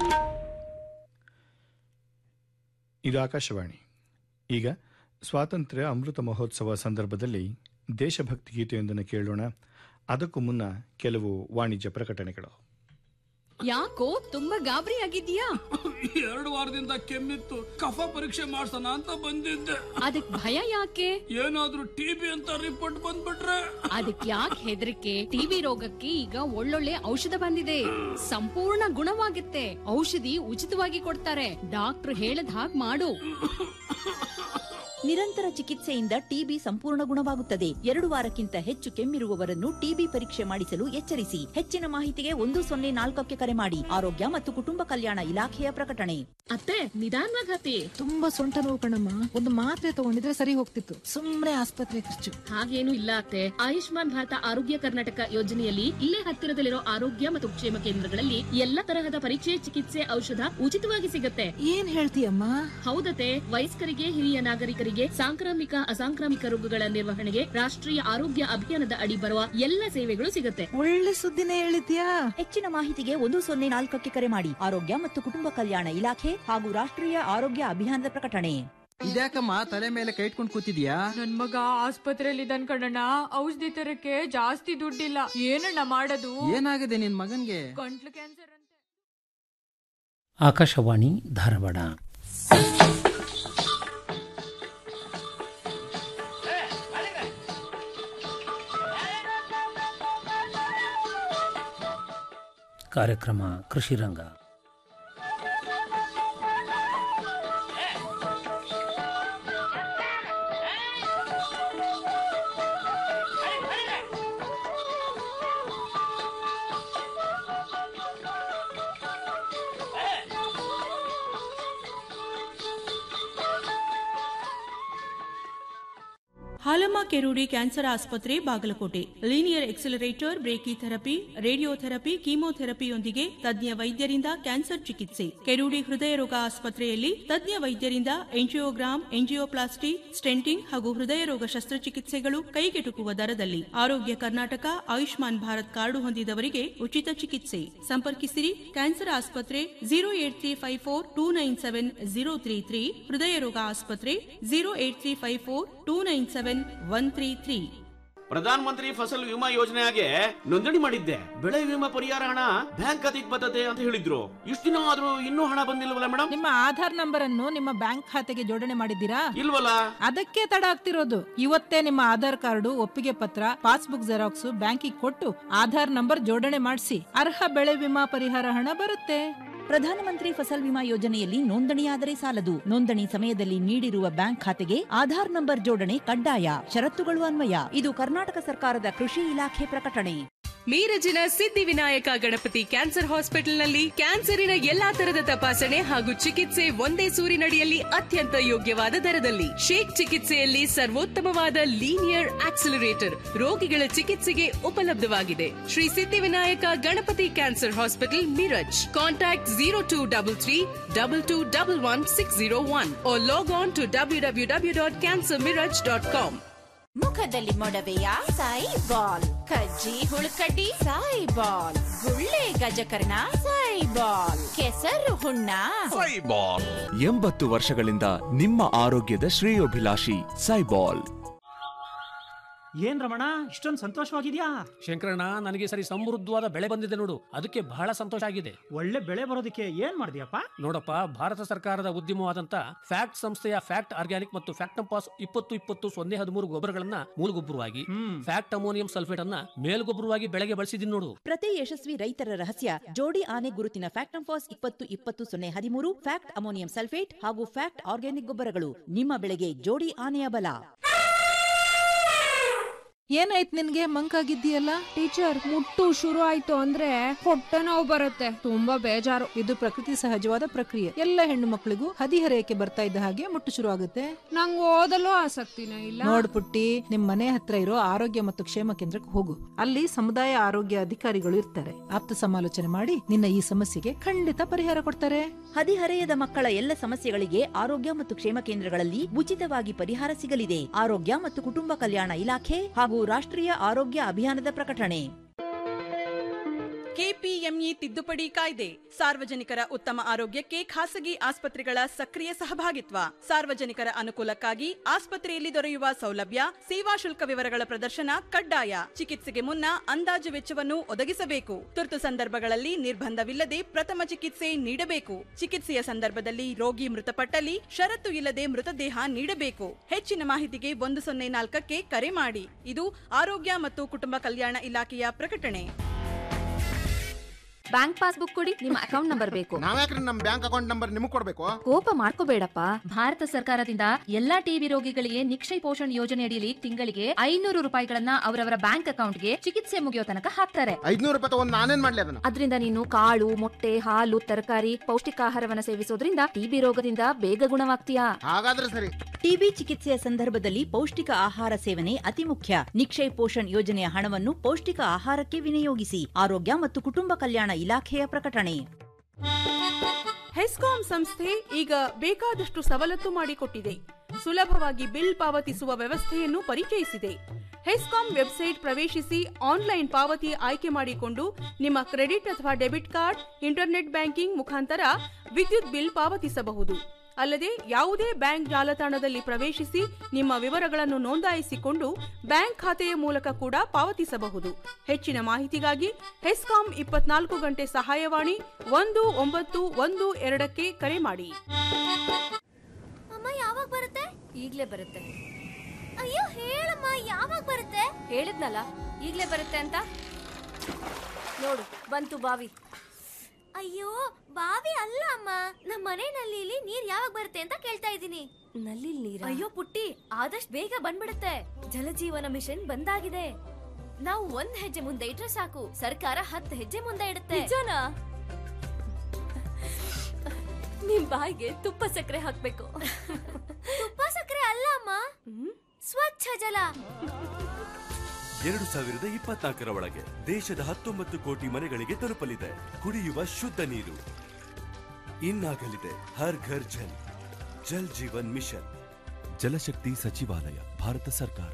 ಇದು ಆಕಾಶವಾಣಿ ಈಗ ಸ್ವಾತಂತ್ರ್ಯ ಅಮೃತ ಮಹೋತ್ಸವ ಸಂದರ್ಭದಲ್ಲಿ ದೇಶಭಕ್ತಿ ಗೀತೆಯೊಂದನ್ನು ಕೇಳೋಣ ಅದಕ್ಕೂ ಮುನ್ನ ಕೆಲವು ವಾಣಿಜ್ಯ ಪ್ರಕಟಣೆಗಳು ಯಾಕೋ ತುಂಬಾ ಗಾಬರಿ ಆಗಿದ್ಯಾ ಎರಡು ವಾರದಿಂದ ಕೆಮ್ಮಿತ್ತು ಕಫ ಪರೀಕ್ಷೆ ಮಾಡ್ಸೋಣ ಅಂತ ಬಂದಿದ್ದೆ ಅದಕ್ ಭಯ ಯಾಕೆ ಏನಾದ್ರೂ ಟಿಬಿ ಅಂತ ರಿಪೋರ್ಟ್ ಬಂದ್ಬಿಟ್ರೆ ಅದಕ್ ಯಾಕೆ ಹೆದರಿಕೆ ಟಿವಿ ರೋಗಕ್ಕೆ ಈಗ ಒಳ್ಳೊಳ್ಳೆ ಔಷಧ ಬಂದಿದೆ ಸಂಪೂರ್ಣ ಗುಣವಾಗುತ್ತೆ ಔಷಧಿ ಉಚಿತವಾಗಿ ಕೊಡ್ತಾರೆ ಡಾಕ್ಟ್ರು ಹೇಳದ್ ಹಾಗ್ ಮಾಡು ನಿರಂತರ ಚಿಕಿತ್ಸೆಯಿಂದ ಟಿಬಿ ಸಂಪೂರ್ಣ ಗುಣವಾಗುತ್ತದೆ ಎರಡು ವಾರಕ್ಕಿಂತ ಹೆಚ್ಚು ಕೆಮ್ಮಿರುವವರನ್ನು ಟಿಬಿ ಪರೀಕ್ಷೆ ಮಾಡಿಸಲು ಎಚ್ಚರಿಸಿ ಹೆಚ್ಚಿನ ಮಾಹಿತಿಗೆ ಒಂದು ಸೊನ್ನೆ ನಾಲ್ಕಕ್ಕೆ ಕರೆ ಮಾಡಿ ಆರೋಗ್ಯ ಮತ್ತು ಕುಟುಂಬ ಕಲ್ಯಾಣ ಇಲಾಖೆಯ ಪ್ರಕಟಣೆ ಅತ್ತೆ ನಿಧಾನವಾಗಿ ಹತ್ತಿ ತುಂಬಾ ಸೊಂಟ ನೋವು ಕಣಮ್ಮ ಒಂದು ಮಾತ್ರೆ ತಗೊಂಡಿದ್ರೆ ಸರಿ ಹೋಗ್ತಿತ್ತು ಸುಮ್ನೆ ಆಸ್ಪತ್ರೆ ಖರ್ಚು ಹಾಗೇನು ಇಲ್ಲ ಅತ್ತೆ ಆಯುಷ್ಮಾನ್ ಭಾರತ ಆರೋಗ್ಯ ಕರ್ನಾಟಕ ಯೋಜನೆಯಲ್ಲಿ ಇಲ್ಲೇ ಹತ್ತಿರದಲ್ಲಿರೋ ಆರೋಗ್ಯ ಮತ್ತು ಕ್ಷೇಮ ಕೇಂದ್ರಗಳಲ್ಲಿ ಎಲ್ಲ ತರಹದ ಪರೀಕ್ಷೆ ಚಿಕಿತ್ಸೆ ಔಷಧ ಉಚಿತವಾಗಿ ಸಿಗುತ್ತೆ ಏನ್ ಹೇಳ್ತೀಯಮ್ಮ ಹೌದತೆ ವಯಸ್ಕರಿಗೆ ಹಿರಿಯ ನಾಗರಿಕರಿಗೆ ಸಾಂಕ್ರಾಮಿಕ ಅಸಾಂಕ್ರಾಮಿಕ ರೋಗಗಳ ನಿರ್ವಹಣೆಗೆ ರಾಷ್ಟ್ರೀಯ ಆರೋಗ್ಯ ಅಭಿಯಾನದ ಅಡಿ ಬರುವ ಎಲ್ಲ ಸೇವೆಗಳು ಸಿಗುತ್ತೆ ಒಳ್ಳೆ ಸುದ್ದಿನೇ ಹೇಳಿದ್ಯಾ ಹೆಚ್ಚಿನ ಮಾಹಿತಿಗೆ ಒಂದು ಸೊನ್ನೆ ನಾಲ್ಕಕ್ಕೆ ಕರೆ ಮಾಡಿ ಆರೋಗ್ಯ ಮತ್ತು ಕುಟುಂಬ ಕಲ್ಯಾಣ ಇಲಾಖೆ ಹಾಗೂ ರಾಷ್ಟ್ರೀಯ ಆರೋಗ್ಯ ಅಭಿಯಾನದ ಪ್ರಕಟಣೆ ಇದ್ಯಾಕಮ್ಮ ತಲೆ ಮೇಲೆ ಕೈ ಇಟ್ಕೊಂಡು ಕೂತಿದ್ಯಾ ನನ್ ಮಗ ಆಸ್ಪತ್ರೆಯಲ್ಲಿ ಇದ್ದಾನ್ ಕಣಣ್ಣ ಔಷಧಿ ತರಕ್ಕೆ ಜಾಸ್ತಿ ದುಡ್ಡಿಲ್ಲ ಏನಣ್ಣ ಮಾಡೋದು ಏನಾಗಿದೆ ನಿನ್ ಮಗನ್ಗೆ ಗಂಟ್ಲು ಕ್ಯಾನ್ಸರ್ ಅಂತೆ ಆಕಾಶವಾಣಿ ಧಾರವಾಡ ಕಾರ್ಯಕ್ರಮ ಕೃಷಿರಂಗ ಹಾಲಮ್ಮ ಕೆರೂಡಿ ಕ್ಯಾನ್ಸರ್ ಆಸ್ಪತ್ರೆ Bagalkote linear accelerator brachytherapy radiotherapy ಕೀಮೋಥೆರಪಿಯೊಂದಿಗೆ ತಜ್ಞ ವೈದ್ಯರಿಂದ ಕ್ಯಾನ್ಸರ್ ಚಿಕಿತ್ಸೆ ಕೆರೂಡಿ ಹೃದಯ ರೋಗ ಆಸ್ಪತ್ರೆಯಲ್ಲಿ ತಜ್ಞ ವೈದ್ಯರಿಂದ ಎಂಜಿಯೋಗ್ರಾಮ್ ಎಂಜಿಯೋಪ್ಲಾಸ್ಟಿ ಸ್ಟೆಂಟಿಂಗ್ ಹಾಗೂ ಹೃದಯ ರೋಗ ಶಸ್ತ್ರಚಿಕಿತ್ಸೆಗಳು ಕೈಗೆಟುಕುವ ದರದಲ್ಲಿ ಆರೋಗ್ಯ ಕರ್ನಾಟಕ ಆಯುಷ್ಮಾನ್ ಭಾರತ್ ಕಾರ್ಡು ಹೊಂದಿದವರಿಗೆ ಉಚಿತ ಚಿಕಿತ್ಸೆ ಸಂಪರ್ಕಿಸಿರಿ ಕ್ಯಾನ್ಸರ್ ಆಸ್ಪತ್ರೆ zero eight three five four two nine seven zero three three ಹೃದಯ ರೋಗ ಆಸ್ಪತ್ರೆ zero eight three five four two nine seven one three three Pradhan Mantri ಫಸಲ್ ವಿಮಾ ಯೋಜನೆಗೆ ನೋಂದಣಿ ಮಾಡಿದ್ದೆ ಬೆಳೆ ವಿಮಾ ಪರಿಹಾರ ಹಣ ಬ್ಯಾಂಕ್ ಖಾತೆಗೆ ಬರ್ತದೆ ಅಂತ ಹೇಳಿದ್ರು ಇಷ್ಟು ದಿನ ಆದ್ರೂ ಇನ್ನೂ ಹಣ ಬಂದಿಲ್ವಲ್ಲ ಮೇಡಮ್ ನಿಮ್ಮ ಆಧಾರ್ ನಂಬರ್ ಅನ್ನು ನಿಮ್ಮ ಬ್ಯಾಂಕ್ ಖಾತೆಗೆ ಜೋಡಣೆ ಮಾಡಿದ್ದೀರಾ ಇಲ್ವಲ್ಲ ಅದಕ್ಕೆ ತಡ ಆಗ್ತಿರೋದು ಇವತ್ತೇ ನಿಮ್ಮ ಆಧಾರ್ ಕಾರ್ಡು ಒಪ್ಪಿಗೆ ಪತ್ರ ಪಾಸ್ಬುಕ್ ಜೆರಾಕ್ಸ್ ಬ್ಯಾಂಕಿಗೆ ಕೊಟ್ಟು ಆಧಾರ್ ನಂಬರ್ ಜೋಡಣೆ ಮಾಡಿಸಿ ಅರ್ಹ ಬೆಳೆ ವಿಮಾ ಪರಿಹಾರ ಹಣ ಬರುತ್ತೆ ಪ್ರಧಾನಮಂತ್ರಿ ಫಸಲ್ ವಿಮಾ ಯೋಜನೆಯಲ್ಲಿ ನೋಂದಣಿಯಾದರೆ ಸಾಲದು ನೋಂದಣಿ ಸಮಯದಲ್ಲಿ ನೀಡಿರುವ ಬ್ಯಾಂಕ್ ಖಾತೆಗೆ ಆಧಾರ್ ನಂಬರ್ ಜೋಡಣೆ ಕಡ್ಡಾಯ ಷರತ್ತುಗಳು ಅನ್ವಯ ಇದು ಕರ್ನಾಟಕ ಸರ್ಕಾರದ ಕೃಷಿ ಇಲಾಖೆ ಪ್ರಕಟಣೆ ಮೀರಜಿನ ಸಿದ್ಧಿವಿನಾಯಕ ಗಣಪತಿ ಕ್ಯಾನ್ಸರ್ ಹಾಸ್ಪಿಟಲ್ನಲ್ಲಿ ಕ್ಯಾನ್ಸರಿನ ಎಲ್ಲಾ ತರದ ತಪಾಸಣೆ ಹಾಗೂ ಚಿಕಿತ್ಸೆ ಒಂದೇ ಸೂರಿನಡಿಯಲ್ಲಿ ಅತ್ಯಂತ ಯೋಗ್ಯವಾದ ದರದಲ್ಲಿ ಶೇಕ್ ಚಿಕಿತ್ಸೆಯಲ್ಲಿ ಸರ್ವೋತ್ತಮವಾದ ಲೀನಿಯರ್ ಆಕ್ಸಿಲರೇಟರ್ ರೋಗಿಗಳ ಚಿಕಿತ್ಸೆಗೆ ಉಪಲಬ್ಧವಾಗಿದೆ Shri Siddhivinayak Ganapati cancer hospital Miraj contact zero two double three double two double one six zero one log on to W W W dot cancer Miraj dot com ಮುಖದಲ್ಲಿ ಮೊಡವೆಯ ಸಾಯಿ ಬಾಲ್ ಕಜ್ಜಿ ಹುಳುಕಡ್ಡಿ ಸಾಯಿ ಬಾಲ್ ಗುಳ್ಳೆ ಗಜಕರ್ಣ ಸಾಯಿ ಬಾಲ್ ಕೆಸರು ಹುಣ್ಣ ಎಂಬತ್ತು ವರ್ಷಗಳಿಂದ ನಿಮ್ಮ ಆರೋಗ್ಯದ ಶ್ರೇಯೋಭಿಲಾಷಿ ಸೈಬಾಲ್ ಏನ್ ರಮಣ ಇಷ್ಟೊಂದು ಸಂತೋಷವಾಗಿದ್ಯಾ ಶಂಕರಣ್ಣ ನನಗೆ ಈ ಸರಿ ಸಮೃದ್ಧವಾದ ಬೆಳೆ ಬಂದಿದೆ ನೋಡು ಅದಕ್ಕೆ ಬಹಳ ಸಂತೋಷ ಆಗಿದೆ ಒಳ್ಳೆ ಬೆಳೆ ಬರೋದಕ್ಕೆ ಏನ್ ಮಾಡಿದ್ಯಪ್ಪ ನೋಡಪ್ಪ ಭಾರತ ಸರ್ಕಾರದ ಉದ್ಯಮವಾದಂತ ಫ್ಯಾಕ್ಟ್ ಸಂಸ್ಥೆಯ ಫ್ಯಾಕ್ಟ್ ಆರ್ಗ್ಯಾನಿಕ್ ಮತ್ತು ಫ್ಯಾಕ್ಟಂಪಾಸ್ ಇಪ್ಪತ್ತು ಇಪ್ಪತ್ತು ಸೊನ್ನೆ ಹದಿಮೂರು ಗೊಬ್ಬರಗಳನ್ನ ಮೂಲಗೊಬ್ಬರವಾಗಿ ಫ್ಯಾಕ್ಟ್ ಅಮೋನಿಯಂ ಸಲ್ಫೇಟ್ ಅನ್ನ ಮೇಲ್ಗೊಬ್ಬರವಾಗಿ ಬೆಳೆಗೆ ಬಳಸಿದೀನಿ ನೋಡು ಪ್ರತಿ ಯಶಸ್ವಿ ರೈತರ ರಹಸ್ಯ ಜೋಡಿ ಆನೆ ಗುರುತಿನ ಫ್ಯಾಕ್ಟ್ ಫಾಸ್ ಇಪ್ಪತ್ತು ಇಪ್ಪತ್ತು ಸೊನ್ನೆ ಹದಿಮೂರು ಫ್ಯಾಕ್ಟ್ ಅಮೋನಿಯಂ ಸಲ್ಫೇಟ್ ಹಾಗೂ ಫ್ಯಾಕ್ಟ್ ಆರ್ಗ್ಯಾನಿಕ್ ಗೊಬ್ಬರಗಳು ನಿಮ್ಮ ಬೆಳೆಗೆ ಜೋಡಿ ಆನೆಯ ಬಲ ಏನಾಯ್ತು ನಿನ್ಗೆ ಮಂಕಾಗಿದ್ದೀಯಲ್ಲ ಟೀಚರ್ ಮುಟ್ಟು ಶುರು ಆಯ್ತು ಅಂದ್ರೆ ಹೊಟ್ಟೆ ನೋವು ಬರುತ್ತೆ ತುಂಬಾ ಬೇಜಾರು ಇದು ಪ್ರಕೃತಿ ಸಹಜವಾದ ಪ್ರಕ್ರಿಯೆ ಎಲ್ಲ ಹೆಣ್ಣು ಮಕ್ಕಳಿಗೂ ಹದಿಹರೆಯಕ್ಕೆ ಬರ್ತಾ ಇದ್ದ ಹಾಗೆ ಮುಟ್ಟು ಶುರು ಆಗುತ್ತೆ ನಂಗೆ ಓದಲು ಆಸಕ್ತಿನೇ ಇಲ್ಲ ನೋಡ್ ಪುಟ್ಟಿ ನಿಮ್ ಮನೆ ಹತ್ರ ಇರೋ ಆರೋಗ್ಯ ಮತ್ತು ಕ್ಷೇಮ ಕೇಂದ್ರಕ್ಕೆ ಹೋಗು ಅಲ್ಲಿ ಸಮುದಾಯ ಆರೋಗ್ಯ ಅಧಿಕಾರಿಗಳು ಇರ್ತಾರೆ ಆಪ್ತ ಸಮಾಲೋಚನೆ ಮಾಡಿ ನಿನ್ನ ಈ ಸಮಸ್ಯೆಗೆ ಖಂಡಿತ ಪರಿಹಾರ ಕೊಡ್ತಾರೆ ಹದಿಹರೆಯದ ಮಕ್ಕಳ ಎಲ್ಲ ಸಮಸ್ಯೆಗಳಿಗೆ ಆರೋಗ್ಯ ಮತ್ತು ಕ್ಷೇಮ ಕೇಂದ್ರಗಳಲ್ಲಿ ಉಚಿತವಾಗಿ ಪರಿಹಾರ ಸಿಗಲಿದೆ ಆರೋಗ್ಯ ಮತ್ತು ಕುಟುಂಬ ಕಲ್ಯಾಣ ಇಲಾಖೆ ಹಾಗೂ ರಾಷ್ಟ್ರೀಯ ಆರೋಗ್ಯ ಅಭಿಯಾನದ ಪ್ರಕಟಣೆ ಕೆಪಿಎಂಇ ತಿದ್ದುಪಡಿ ಕಾಯ್ದೆ ಸಾರ್ವಜನಿಕರ ಉತ್ತಮ ಆರೋಗ್ಯಕ್ಕೆ ಖಾಸಗಿ ಆಸ್ಪತ್ರೆಗಳ ಸಕ್ರಿಯ ಸಹಭಾಗಿತ್ವ ಸಾರ್ವಜನಿಕರ ಅನುಕೂಲಕ್ಕಾಗಿ ಆಸ್ಪತ್ರೆಯಲ್ಲಿ ದೊರೆಯುವ ಸೌಲಭ್ಯ ಸೇವಾ ಶುಲ್ಕ ವಿವರಗಳ ಪ್ರದರ್ಶನ ಕಡ್ಡಾಯ ಚಿಕಿತ್ಸೆಗೆ ಮುನ್ನ ಅಂದಾಜು ವೆಚ್ಚವನ್ನು ಒದಗಿಸಬೇಕು ತುರ್ತು ಸಂದರ್ಭಗಳಲ್ಲಿ ನಿರ್ಬಂಧವಿಲ್ಲದೆ ಪ್ರಥಮ ಚಿಕಿತ್ಸೆ ನೀಡಬೇಕು ಚಿಕಿತ್ಸೆಯ ಸಂದರ್ಭದಲ್ಲಿ ರೋಗಿ ಮೃತಪಟ್ಟಲ್ಲಿ ಷರತ್ತು ಇಲ್ಲದೆ ಮೃತದೇಹ ನೀಡಬೇಕು ಹೆಚ್ಚಿನ ಮಾಹಿತಿಗೆ ಒಂದು ಸೊನ್ನೆ ನಾಲ್ಕಕ್ಕೆ ಕರೆ ಮಾಡಿ ಇದು ಆರೋಗ್ಯ ಮತ್ತು ಕುಟುಂಬ ಕಲ್ಯಾಣ ಇಲಾಖೆಯ ಪ್ರಕಟಣೆ ಬ್ಯಾಂಕ್ ಪಾಸ್ಬುಕ್ ಕೊಡಿ ನಿಮ್ಮ ಅಕೌಂಟ್ ನಂಬರ್ ಬೇಕು ನಾವ್ಯಾಕ್ರಿ ನಮ್ ಬ್ಯಾಂಕ್ ಅಕೌಂಟ್ ನಂಬರ್ ನಿಮಗ್ ಕೊಡ್ಬೇಕು ಕೋಪ ಮಾಡ್ಕೋಬೇಡಪ್ಪ ಭಾರತ ಸರ್ಕಾರದಿಂದ ಎಲ್ಲಾ ಟಿಬಿ ರೋಗಿಗಳಿಗೆ ನಿಕ್ಷಯ ಪೋಷಣ್ ಯೋಜನೆ ಅಡಿಯಲ್ಲಿ ತಿಂಗಳಿಗೆ ಐನೂರು ರೂಪಾಯಿಗಳನ್ನ ಅವರವರ ಬ್ಯಾಂಕ್ ಅಕೌಂಟ್ಗೆ ಚಿಕಿತ್ಸೆ ಮುಗಿಯೋ ತನಕ ಹಾಕ್ತಾರೆ ಐದ್ನೂರು ರೂಪಾಯಿ ತಗೊಂಡ್ ನಾನೇನ್ ಮಾಡ್ಲಿ ಅದನ್ನ ಅದರಿಂದ ನೀನು ಕಾಳು ಮೊಟ್ಟೆ ಹಾಲು ತರಕಾರಿ ಪೌಷ್ಟಿಕಾಹಾರವನ್ನ ಸೇವಿಸೋದ್ರಿಂದ ಟಿಬಿ ರೋಗದಿಂದ ಬೇಗ ಗುಣವಾಗ್ತೀಯಾ ಹಾಗಾದ್ರೆ ಸರಿ ಟಿಬಿ ಚಿಕಿತ್ಸೆಯ ಸಂದರ್ಭದಲ್ಲಿ ಪೌಷ್ಟಿಕ ಆಹಾರ ಸೇವನೆ ಅತಿ ಮುಖ್ಯ ನಿಕ್ಷಯ್ ಪೋಷಣ್ ಯೋಜನೆಯ ಹಣವನ್ನು ಪೌಷ್ಟಿಕ ಆಹಾರಕ್ಕೆ ವಿನಿಯೋಗಿಸಿ ಆರೋಗ್ಯ ಮತ್ತು ಕುಟುಂಬ ಕಲ್ಯಾಣ ಇಲಾಖೆಯ ಪ್ರಕಟಣೆ ಹೆಸ್ಕಾಂ ಸಂಸ್ಥೆ ಈಗ ಬೇಕಾದಷ್ಟು ಸವಲತ್ತು ಮಾಡಿಕೊಟ್ಟಿದೆ ಸುಲಭವಾಗಿ ಬಿಲ್ ಪಾವತಿಸುವ ವ್ಯವಸ್ಥೆಯನ್ನು ಪರಿಚಯಿಸಿದೆ ಹೆಸ್ಕಾಂ ವೆಬ್ಸೈಟ್ ಪ್ರವೇಶಿಸಿ ಆನ್ಲೈನ್ ಪಾವತಿ ಆಯ್ಕೆ ಮಾಡಿಕೊಂಡು ನಿಮ್ಮ ಕ್ರೆಡಿಟ್ ಅಥವಾ ಡೆಬಿಟ್ ಕಾರ್ಡ್ ಇಂಟರ್ನೆಟ್ ಬ್ಯಾಂಕಿಂಗ್ ಮುಖಾಂತರ ವಿದ್ಯುತ್ ಬಿಲ್ ಪಾವತಿಸಬಹುದು ಅಲ್ಲದೆ ಯಾವುದೇ ಬ್ಯಾಂಕ್ ಜಾಲತಾಣದಲ್ಲಿ ಪ್ರವೇಶಿಸಿ ನಿಮ್ಮ ವಿವರಗಳನ್ನು ನೋಂದಾಯಿಸಿಕೊಂಡು ಬ್ಯಾಂಕ್ ಖಾತೆಯ ಮೂಲಕ ಕೂಡ ಪಾವತಿಸಬಹುದು ಹೆಚ್ಚಿನ ಮಾಹಿತಿಗಾಗಿ ಹೆಸ್ಕಾಂ ಇಪ್ಪತ್ನಾಲ್ಕು ಗಂಟೆ ಸಹಾಯವಾಣಿ ಒಂದು ಒಂಬತ್ತು ಒಂದು ಎರಡಕ್ಕೆ ಕರೆ ಮಾಡಿ ಅಮ್ಮ ಯಾವಾಗ ಬರುತ್ತೆ ಈಗ್ಲೇ ಬರುತ್ತೆ ಅಯ್ಯೋ ಹೇಳಮ್ಮ ಯಾವಾಗ ಬರುತ್ತೆ ಹೇಳಿದ್ನಲ್ಲ ಈಗ್ಲೇ ಬರುತ್ತೆ ಅಂತ ನೋಡು ಬಂತು ಬಾವಿ ಅಯ್ಯೋ ಬಾವಿ ಅಲ್ಲ ಅಮ್ಮ ನಮ್ಮ ಮನೆ ನಲ್ಲಿಲಿ ನೀರ್ ಯಾವಾಗ ಬರುತ್ತೆ ಅಂತ ಕೇಳ್ತಾ ಇದ್ದೀನಿ ನಲ್ಲಿ ನೀರ ಅಯ್ಯೋ ಪುಟ್ಟಿ ಆದಷ್ಟು ಬೇಗ ಬಂದ್ಬಿಡುತ್ತೆ ಜಲಜೀವನ ಮಿಷನ್ ಬಂದಾಗಿದೆ ನಾವು ಒಂದ್ ಹೆಜ್ಜೆ ಮುಂದೆ ಇಟ್ರೆ ಸಾಕು ಸರ್ಕಾರ ಹತ್ತು ಹೆಜ್ಜೆ ಮುಂದೆ ಇಡುತ್ತೆ ನಿಜನಾ ನಿಮ್ ಬಾಯಿಗೆ ತುಪ್ಪ ಸಕ್ಕರೆ ಹಾಕ್ಬೇಕು ತುಪ್ಪ ಸಕ್ಕರೆ ಅಲ್ಲ ಅಮ್ಮ ಸ್ವಚ್ಛ ಜಲ ಎರಡು ಸಾವಿರದ ಇಪ್ಪತ್ನಾಲ್ಕರ ಒಳಗೆ ದೇಶದ ಹತ್ತೊಂಬತ್ತು ಕೋಟಿ ಮನೆಗಳಿಗೆ ತಲುಪಲಿದೆ ಕುಡಿಯುವ ಶುದ್ಧ ನೀರು ಇನ್ನಾಗಲಿದೆ ಹರ್ ಘರ್ ಜಲ್ ಜಲ್ ಜೀವನ್ ಮಿಷನ್ ಜಲಶಕ್ತಿ ಸಚಿವಾಲಯ ಭಾರತ ಸರ್ಕಾರ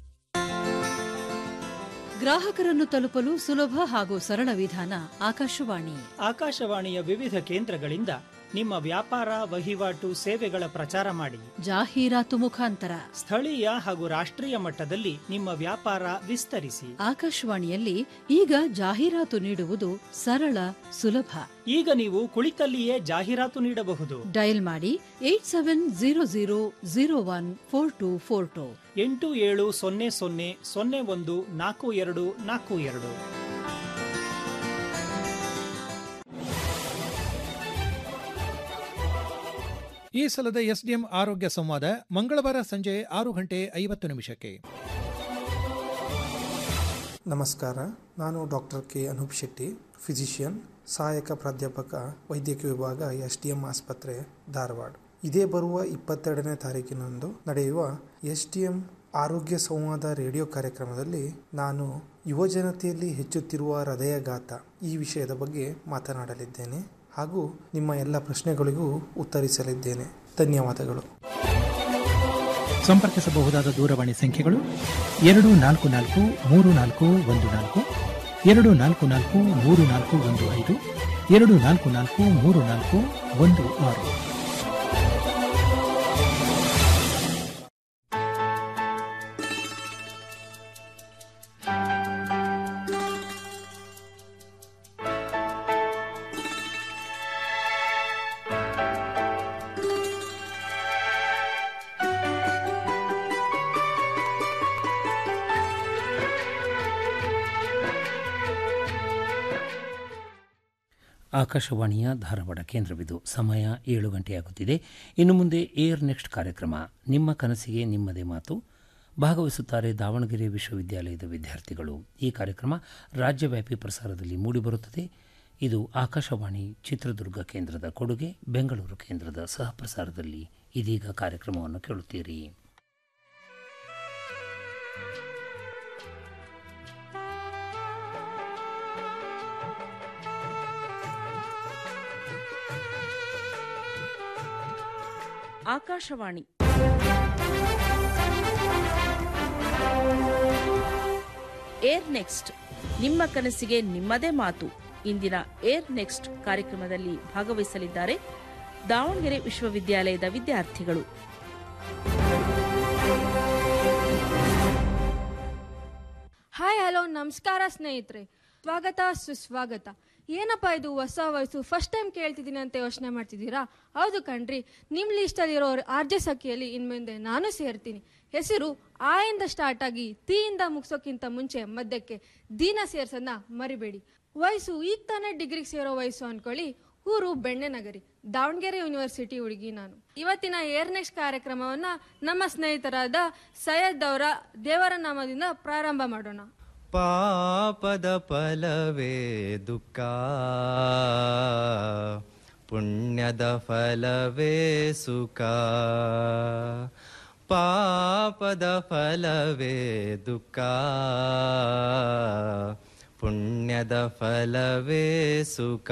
ಗ್ರಾಹಕರನ್ನು ತಲುಪಲು ಸುಲಭ ಹಾಗೂ ಸರಳ ವಿಧಾನ ಆಕಾಶವಾಣಿ ಆಕಾಶವಾಣಿಯ ವಿವಿಧ ಕೇಂದ್ರಗಳಿಂದ ನಿಮ್ಮ ವ್ಯಾಪಾರ ವಹಿವಾಟು ಸೇವೆಗಳ ಪ್ರಚಾರ ಮಾಡಿ ಜಾಹೀರಾತು ಮುಖಾಂತರ ಸ್ಥಳೀಯ ಹಾಗೂ ರಾಷ್ಟ್ರೀಯ ಮಟ್ಟದಲ್ಲಿ ನಿಮ್ಮ ವ್ಯಾಪಾರ ವಿಸ್ತರಿಸಿ ಆಕಾಶವಾಣಿಯಲ್ಲಿ ಈಗ ಜಾಹೀರಾತು ನೀಡುವುದು ಸರಳ ಸುಲಭ ಈಗ ನೀವು ಕುಳಿತಲ್ಲಿಯೇ ಜಾಹೀರಾತು ನೀಡಬಹುದು ಡಯಲ್ ಮಾಡಿ eight seven zero zero zero one four two four two ಎಂಟು ಏಳು ಸೊನ್ನೆ ಸೊನ್ನೆ ಸೊನ್ನೆ ಒಂದು ನಾಲ್ಕು ಎರಡು ನಾಲ್ಕು ಎರಡು ಈ ಸಲದ ಎಸ್ಡಿಎಂ ಆರೋಗ್ಯ ಸಂವಾದ ಮಂಗಳವಾರ ಸಂಜೆ ಆರು ಗಂಟೆ ಐವತ್ತು ನಿಮಿಷಕ್ಕೆ ನಮಸ್ಕಾರ ನಾನು doctor K Anoop Shetty physician ಸಹಾಯಕ ಪ್ರಾಧ್ಯಾಪಕ ವೈದ್ಯಕೀಯ ವಿಭಾಗ ಎಸ್ ಡಿ ಎಂ ಆಸ್ಪತ್ರೆ ಧಾರವಾಡ ಇದೇ ಬರುವ ಇಪ್ಪತ್ತೆರಡನೇ ತಾರೀಕಿನಂದು ನಡೆಯುವ ಎಸ್ ಡಿ ಎಂ ಆರೋಗ್ಯ ಸಂವಾದ ರೇಡಿಯೋ ಕಾರ್ಯಕ್ರಮದಲ್ಲಿ ನಾನು ಯುವಜನತೆಯಲ್ಲಿ ಹೆಚ್ಚುತ್ತಿರುವ ಹೃದಯಘಾತ ಈ ವಿಷಯದ ಬಗ್ಗೆ ಮಾತನಾಡಲಿದ್ದೇನೆ ಹಾಗೂ ನಿಮ್ಮ ಎಲ್ಲ ಪ್ರಶ್ನೆಗಳಿಗೂ ಉತ್ತರಿಸಲಿದ್ದೇನೆ ಧನ್ಯವಾದಗಳು ಸಂಪರ್ಕಿಸಬಹುದಾದ ದೂರವಾಣಿ ಸಂಖ್ಯೆಗಳು ಎರಡು ನಾಲ್ಕು ನಾಲ್ಕು ಮೂರು ನಾಲ್ಕು ಒಂದು ನಾಲ್ಕು ಎರಡು ನಾಲ್ಕು ನಾಲ್ಕು ಮೂರು ನಾಲ್ಕು ಒಂದು ಐದು ಎರಡು ನಾಲ್ಕು ನಾಲ್ಕು ಮೂರು ನಾಲ್ಕು ಒಂದು ಆರು ಆಕಾಶವಾಣಿಯ ಧಾರವಾಡ ಕೇಂದ್ರವಿದು ಸಮಯ ಏಳು ಗಂಟೆಯಾಗುತ್ತಿದೆ ಇನ್ನು ಮುಂದೆ ಏರ್ ನೆಕ್ಸ್ಟ್ ಕಾರ್ಯಕ್ರಮ ನಿಮ್ಮ ಕನಸಿಗೆ ನಿಮ್ಮದೇ ಮಾತು ಭಾಗವಹಿಸುತ್ತಾರೆ ದಾವಣಗೆರೆ ವಿಶ್ವವಿದ್ಯಾಲಯದ ವಿದ್ಯಾರ್ಥಿಗಳು ಈ ಕಾರ್ಯಕ್ರಮ ರಾಜ್ಯವ್ಯಾಪಿ ಪ್ರಸಾರದಲ್ಲಿ ಮೂಡಿಬರುತ್ತದೆ ಇದು ಆಕಾಶವಾಣಿ ಚಿತ್ರದುರ್ಗ ಕೇಂದ್ರದ ಕೊಡುಗೆ ಬೆಂಗಳೂರು ಕೇಂದ್ರದ ಸಹ ಪ್ರಸಾರದಲ್ಲಿ ಇದೀಗ ಕಾರ್ಯಕ್ರಮವನ್ನು ಕೇಳುತ್ತೀರಿ ಆಕಾಶವಾಣಿ ಏರ್ ನೆಕ್ಸ್ಟ್ ನಿಮ್ಮ ಕನಸಿಗೆ ನಿಮ್ಮದೇ ಮಾತು ಇಂದಿನ ಏರ್ ನೆಕ್ಸ್ಟ್ ಕಾರ್ಯಕ್ರಮದಲ್ಲಿ ಭಾಗವಹಿಸಲಿದ್ದಾರೆ ದಾವಣಗೆರೆ ವಿಶ್ವವಿದ್ಯಾಲಯದ ವಿದ್ಯಾರ್ಥಿಗಳು ಹಾಯ್ ಹಲೋ ನಮಸ್ಕಾರ ಸ್ನೇಹಿತರೆ ಸ್ವಾಗತ ಸುಸ್ವಾಗತ ಏನಪ್ಪ ಇದು ಹೊಸ ವಯಸ್ಸು ಫಸ್ಟ್ ಟೈಮ್ ಕೇಳ್ತಿದ್ದೀನಿ ಅಂತ ಯೋಚನೆ ಮಾಡ್ತಿದ್ದೀರಾ ಹೌದು ಕಣ್ರಿ ನಿಮ್ಮ ಲಿಸ್ಟಲ್ಲಿರೋ ಆರ್ ಜೆ ಸಖಿಯಲ್ಲಿ ಇನ್ಮುಂದೆ ನಾನು ಸೇರ್ತೀನಿ ಹೆಸರು ಆ ಇಂದ ಸ್ಟಾರ್ಟ್ ಆಗಿ ತೀ ಇಂದ ಮುಗಿಸೋಕ್ಕಿಂತ ಮುಂಚೆ ಮಧ್ಯಕ್ಕೆ ದೀನ ಸೇರ್ಸೋದನ್ನ ಮರಿಬೇಡಿ ವಯಸ್ಸು ಈಗ ತಾನೇ ಡಿಗ್ರಿಗೆ ಸೇರೋ ವಯಸ್ಸು ಅನ್ಕೊಳ್ಳಿ ಊರು ಬೆಣ್ಣೆನಗರಿ ದಾವಣಗೆರೆ ಯೂನಿವರ್ಸಿಟಿ ಹುಡುಗಿ ನಾನು ಇವತ್ತಿನ ಏರ್ ನೆಕ್ಸ್ಟ್ ಕಾರ್ಯಕ್ರಮವನ್ನ ನಮ್ಮ ಸ್ನೇಹಿತರಾದ ಸೈಯದ್ ಅವರ ದೇವರ ನಾಮದಿಂದ ಪ್ರಾರಂಭ ಮಾಡೋಣ ಪಾಪದ ಫಲವೇ ದುಃಖ ಪುಣ್ಯದ ಫಲವೇ ಸುಖ ಪಾಪದ ಫಲವೇ ದುಃಖ ಪುಣ್ಯದ ಫಲವೇ ಸುಖ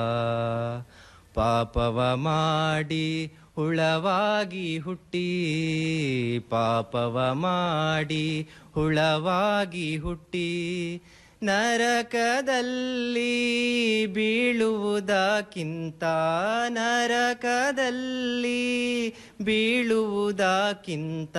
ಪಾಪವ ಮಾಡಿ ಹುಳವಾಗಿ ಹುಟ್ಟಿ ಪಾಪವ ಮಾಡಿ ಹುಳವಾಗಿ ಹುಟ್ಟಿ ನರಕದಲ್ಲಿ ಬೀಳುವುದಕ್ಕಿಂತ ನರಕದಲ್ಲಿ ಬೀಳುವುದಕ್ಕಿಂತ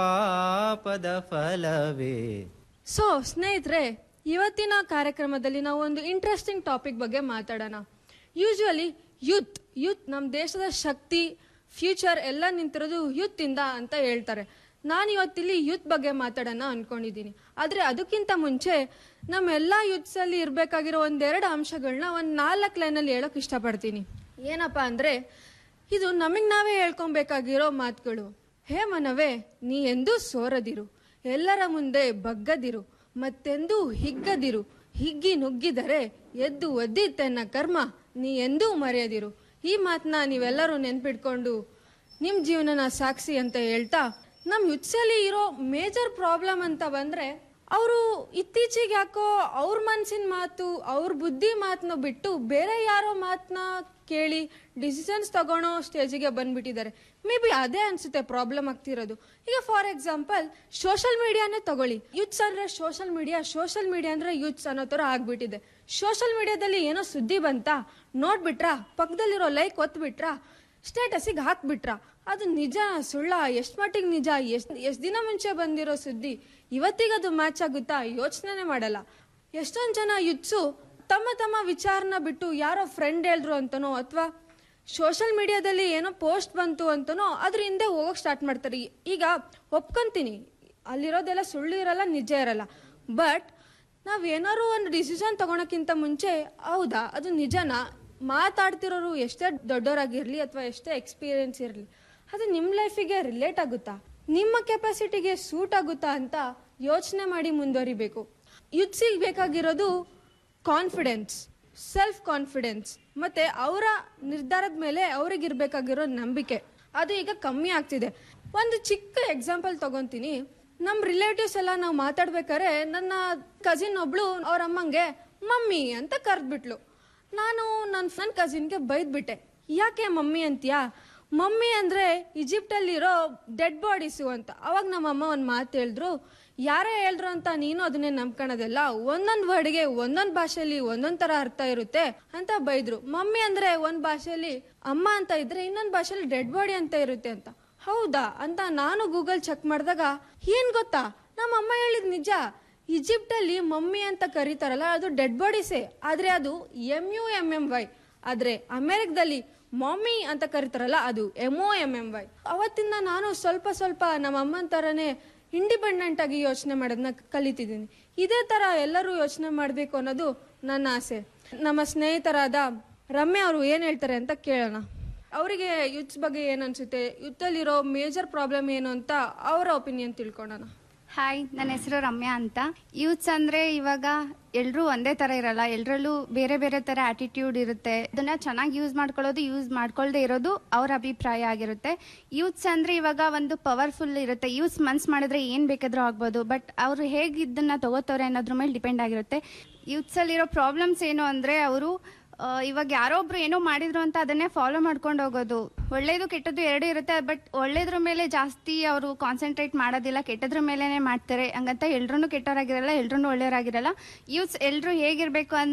ಪಾಪದ ಫಲವೇ ಸೊ ಸ್ನೇಹಿತರೆ ಇವತ್ತಿನ ಕಾರ್ಯಕ್ರಮದಲ್ಲಿ ನಾವು ಒಂದು ಇಂಟ್ರೆಸ್ಟಿಂಗ್ ಟಾಪಿಕ್ ಬಗ್ಗೆ ಮಾತಾಡೋಣ ಯೂಶುವಲಿ ಯೂತ್ ಯೂತ್ ನಮ್ಮ ದೇಶದ ಶಕ್ತಿ ಫ್ಯೂಚರ್ ಎಲ್ಲ ನಿಂತಿರೋದು ಯೂತ್ ಇಂದ ಅಂತ ಹೇಳ್ತಾರೆ ನಾನು ಇವತ್ತಿಲ್ಲಿ ಯೂತ್ ಬಗ್ಗೆ ಮಾತಾಡೋಣ ಅನ್ಕೊಂಡಿದ್ದೀನಿ ಆದರೆ ಅದಕ್ಕಿಂತ ಮುಂಚೆ ನಮ್ಮೆಲ್ಲ ಯೂತ್ಸಲ್ಲಿ ಇರಬೇಕಾಗಿರೋ ಒಂದೆರಡು ಅಂಶಗಳನ್ನ ಒಂದು ನಾಲ್ಕು ಲೈನಲ್ಲಿ ಹೇಳೋಕೆ ಇಷ್ಟಪಡ್ತೀನಿ ಏನಪ್ಪ ಅಂದರೆ ಇದು ನಮಗೆ ನಾವೇ ಹೇಳ್ಕೊಬೇಕಾಗಿರೋ ಮಾತುಗಳು ಹೇ ಮನವೇ ನೀ ಎಂದೂ ಸೋರದಿರು ಎಲ್ಲರ ಮುಂದೆ ಬಗ್ಗದಿರು ಮತ್ತೆಂದೂ ಹಿಗ್ಗದಿರು ಹಿಗ್ಗಿ ನುಗ್ಗಿದರೆ ಎದ್ದು ಒದ್ದಿತ್ತೆನ್ನ ಕರ್ಮ ನೀ ಎಂದೂ ಮರೆಯದಿರು ಈ ಮಾತನ್ನ ನೀವೆಲ್ಲರೂ ನೆನ್ಪಿಟ್ಕೊಂಡು ನಿಮ್ಮ ಜೀವನನ ಸಾಕ್ಷಿ ಅಂತ ಹೇಳ್ತಾ ನಮ್ಮ ಯುತ್ಸಲ್ಲಿ ಇರೋ ಮೇಜರ್ ಪ್ರಾಬ್ಲಮ್ ಅಂತ ಬಂದ್ರೆ ಅವರು ಇತ್ತೀಚೆಗೆ ಯಾಕೋ ಅವ್ರ ಮನ್ಸಿನ ಮಾತು ಅವ್ರ ಬುದ್ಧಿ ಮಾತನ್ನ ಬಿಟ್ಟು ಬೇರೆ ಯಾರೋ ಮಾತನ್ನ ಕೇಳಿ ಡಿಸಿಷನ್ಸ್ ತಗೊಳೋ ಸ್ಟೇಜಿಗೆ ಬಂದ್ಬಿಟ್ಟಿದ್ದಾರೆ ಮೇ ಬಿ ಅದೇ ಅನ್ಸುತ್ತೆ ಪ್ರಾಬ್ಲಮ್ ಆಗ್ತಿರೋದು ಈಗ ಫಾರ್ ಎಕ್ಸಾಂಪಲ್ ಸೋಷಲ್ ಮೀಡಿಯಾನೇ ತಗೊಳ್ಳಿ ಯೂತ್ಸ್ ಅಂದ್ರೆ ಸೋಷಲ್ ಮೀಡಿಯಾ ಸೋಷಲ್ ಮೀಡಿಯಾ ಅಂದ್ರೆ ಯೂತ್ಸ್ ಅನ್ನೋ ಥರ ಆಗ್ಬಿಟ್ಟಿದೆ ಸೋಷಲ್ ಮೀಡಿಯಾದಲ್ಲಿ ಏನೋ ಸುದ್ದಿ ಬಂತಾ ನೋಡ್ಬಿಟ್ರಾ ಪಕ್ಕದಲ್ಲಿರೋ ಲೈಕ್ ಒತ್ಬಿಟ್ರಾ ಸ್ಟೇಟಸಿಗೆ ಹಾಕ್ಬಿಟ್ರಾ ಅದು ನಿಜ ಸುಳ್ಳ ಎಷ್ಟು ಮಟ್ಟಿಗೆ ನಿಜ ಎಷ್ಟು ಎಷ್ಟು ದಿನ ಮುಂಚೆ ಬಂದಿರೋ ಸುದ್ದಿ ಇವತ್ತಿಗೆ ಅದು ಮ್ಯಾಚ್ ಆಗುತ್ತಾ ಯೋಚನೆ ಮಾಡಲ್ಲ ಎಷ್ಟೊಂದು ಜನ ಯುತ್ಸು ತಮ್ಮ ತಮ್ಮ ವಿಚಾರನ ಬಿಟ್ಟು ಯಾರೋ ಫ್ರೆಂಡ್ ಹೇಳಿದ್ರು ಅಂತನೋ ಅಥವಾ ಸೋಷಲ್ ಮೀಡಿಯಾದಲ್ಲಿ ಏನೋ ಪೋಸ್ಟ್ ಬಂತು ಅಂತನೋ ಅದ್ರ ಹಿಂದೆ ಹೋಗೋಕೆ ಸ್ಟಾರ್ಟ್ ಮಾಡ್ತಾರೆ ಈಗ ಒಪ್ಕೊಂತೀನಿ ಅಲ್ಲಿರೋದೆಲ್ಲ ಸುಳ್ಳು ಇರಲ್ಲ ನಿಜ ಇರಲ್ಲ ಬಟ್ ನಾವು ಏನಾದ್ರು ಒಂದು ಡಿಸಿಷನ್ ತಗೊಳಕ್ಕಿಂತ ಮುಂಚೆ ಹೌದಾ ಅದು ನಿಜನಾ ಮಾತಾಡ್ತಿರೋರು ಎಷ್ಟೇ ದೊಡ್ಡವರಾಗಿರ್ಲಿ ಅಥವಾ ಎಷ್ಟೇ ಎಕ್ಸ್ಪೀರಿಯನ್ಸ್ ಇರಲಿ ಅದು ನಿಮ್ಮ ಲೈಫಿಗೆ ರಿಲೇಟ್ ಆಗುತ್ತಾ ನಿಮ್ಮ ಕೆಪಾಸಿಟಿಗೆ ಸೂಟ್ ಆಗುತ್ತಾ ಅಂತ ಯೋಚನೆ ಮಾಡಿ ಮುಂದುವರಿಬೇಕು ಯುತ್ಸಿಗೆ ಬೇಕಾಗಿರೋದು ಕಾನ್ಫಿಡೆನ್ಸ್ ಸೆಲ್ಫ್ ಕಾನ್ಫಿಡೆನ್ಸ್ ಮತ್ತೆ ಅವರ ನಿರ್ಧಾರದ ಮೇಲೆ ಅವ್ರಿಗಿರ್ಬೇಕಾಗಿರೋ ನಂಬಿಕೆ ಅದು ಈಗ ಕಮ್ಮಿ ಆಗ್ತಿದೆ ಒಂದು ಚಿಕ್ಕ ಎಕ್ಸಾಂಪಲ್ ತಗೊಂತೀನಿ ನಮ್ಮ ರಿಲೇಟಿವ್ಸ್ ಎಲ್ಲ ನಾವು ಮಾತಾಡ್ಬೇಕಾದ್ರೆ ನನ್ನ ಕಸಿನ್ ಒಬ್ಳು ಅವ್ರ ಅಮ್ಮಂಗೆ ಮಮ್ಮಿ ಅಂತ ಕರೆದ್ಬಿಟ್ಲು ನಾನು ನನ್ನ ನನ್ನ ಕಸಿನ್ಗೆ ಬೈದ್ಬಿಟ್ಟೆ ಯಾಕೆ ಮಮ್ಮಿ ಅಂತೀಯಾ ಮಮ್ಮಿ ಅಂದರೆ ಈಜಿಪ್ಟಲ್ಲಿರೋ ಡೆಡ್ ಬಾಡೀಸು ಅಂತ ಅವಾಗ ನಮ್ಮಮ್ಮ ಒಂದು ಮಾತು ಹೇಳಿದ್ರು ಯಾರೇ ಹೇಳಿದ್ರು ಅಂತ ನೀನು ಅದನ್ನೇ ನಂಬ್ಕೊಳೋದಿಲ್ಲ ಒಂದೊಂದು ವರ್ಡ್ಗೆ ಒಂದೊಂದು ಭಾಷೆಯಲ್ಲಿ ಒಂದೊಂದು ಥರ ಅರ್ಥ ಇರುತ್ತೆ ಅಂತ ಬೈದ್ರು ಮಮ್ಮಿ ಅಂದರೆ ಒಂದು ಭಾಷೆಯಲ್ಲಿ ಅಮ್ಮ ಅಂತ ಇದ್ರೆ ಇನ್ನೊಂದು ಭಾಷೆಯಲ್ಲಿ ಡೆಡ್ ಬಾಡಿ ಅಂತ ಇರುತ್ತೆ ಅಂತ ಹೌದಾ ಅಂತ ನಾನು ಗೂಗಲ್ ಚೆಕ್ ಮಾಡಿದಾಗ ಏನ್ ಗೊತ್ತಾ ನಮ್ಮ ಅಮ್ಮ ಹೇಳಿದ್ ನಿಜ ಈಜಿಪ್ಟ್ ಅಲ್ಲಿ ಮಮ್ಮಿ ಅಂತ ಕರೀತಾರಲ್ಲ ಅದು ಡೆಡ್ ಬಾಡೀಸೇ ಆದ್ರೆ ಅದು M U M M Y ಆದ್ರೆ ಅಮೆರಿಕದಲ್ಲಿ ಮಮ್ಮಿ ಅಂತ ಕರೀತಾರಲ್ಲ ಅದು M O M M Y ಅವತ್ತಿಂದ ನಾನು ಸ್ವಲ್ಪ ಸ್ವಲ್ಪ ನಮ್ಮ ಅಮ್ಮನ ಥರನೇ ಇಂಡಿಪೆಂಡೆಂಟ್ ಆಗಿ ಯೋಚನೆ ಮಾಡೋದನ್ನ ಕಲಿತಿದ್ದೀನಿ ಇದೇ ತರ ಎಲ್ಲರೂ ಯೋಚನೆ ಮಾಡಬೇಕು ಅನ್ನೋದು ನನ್ನ ಆಸೆ ನಮ್ಮ ಸ್ನೇಹಿತರಾದ ರಮ್ಯಾ ಅವರು ಏನು ಹೇಳ್ತಾರೆ ಅಂತ ಕೇಳೋಣ ಅವರಿಗೆ ಯುತ್ಸ್ ಬಗ್ಗೆ ಏನು ಅನ್ಸುತ್ತೆ ಯುತ್ತಲ್ಲಿರೋ ಮೇಜರ್ ಪ್ರಾಬ್ಲಮ್ ಏನು ಅಂತ ಅವರ ಒಪಿನಿಯನ್ ತಿಳ್ಕೊಳ್ಳೋಣ ಹಾಯ್ ನನ್ನ ಹೆಸರು ರಮ್ಯಾ ಅಂತ ಯೂತ್ಸ್ ಅಂದ್ರೆ ಇವಾಗ ಎಲ್ಲರೂ ಒಂದೇ ತರ ಇರಲ್ಲ ಎಲ್ಲರಲ್ಲೂ ಬೇರೆ ಬೇರೆ ತರ ಆಟಿಟ್ಯೂಡ್ ಇರುತ್ತೆ ಅದನ್ನ ಚೆನ್ನಾಗಿ ಯೂಸ್ ಮಾಡ್ಕೊಳ್ಳೋದು ಯೂಸ್ ಮಾಡ್ಕೊಳ್ದೆ ಇರೋದು ಅವ್ರ ಅಭಿಪ್ರಾಯ ಆಗಿರುತ್ತೆ ಯೂತ್ಸ್ ಅಂದ್ರೆ ಇವಾಗ ಒಂದು ಪವರ್ಫುಲ್ ಇರುತ್ತೆ ಯೂತ್ಸ್ ಮನ್ಸ್ ಮಾಡಿದ್ರೆ ಏನ್ ಬೇಕಾದ್ರೂ ಆಗ್ಬೋದು ಬಟ್ ಅವರು ಹೇಗೆ ಇದನ್ನ ತಗೋತವ್ರೆ ಅನ್ನೋದ್ರ ಮೇಲೆ ಡಿಪೆಂಡ್ ಆಗಿರುತ್ತೆ ಯೂತ್ಸ್ ಅಲ್ಲಿರೋ ಪ್ರಾಬ್ಲಮ್ಸ್ ಏನು ಅಂದ್ರೆ ಅವರು ಇವಾಗ ಯಾರೋ ಒಬ್ರು ಏನೋ ಮಾಡಿದ್ರು ಅಂತ ಅದನ್ನೇ ಫಾಲೋ ಮಾಡ್ಕೊಂಡು ಹೋಗೋದು ಒಳ್ಳೇದು ಕೆಟ್ಟದ್ದು ಎರಡೂ ಇರುತ್ತೆ ಬಟ್ ಒಳ್ಳೇದ್ರ ಮೇಲೆ ಜಾಸ್ತಿ ಅವರು ಕಾನ್ಸಂಟ್ರೇಟ್ ಮಾಡೋದಿಲ್ಲ ಕೆಟ್ಟದ್ರ ಮೇಲೇನೆ ಮಾಡ್ತಾರೆ ಹಂಗಂತ ಎಲ್ರೂ ಕೆಟ್ಟವರಾಗಿರಲ್ಲ ಎಲ್ರೂ ಒಳ್ಳೆಯವರಾಗಿರಲ್ಲ ಯೂತ್ಸ್ ಎಲ್ಲರೂ ಹೇಗಿರ್ಬೇಕು ಅಂದ್ರೆ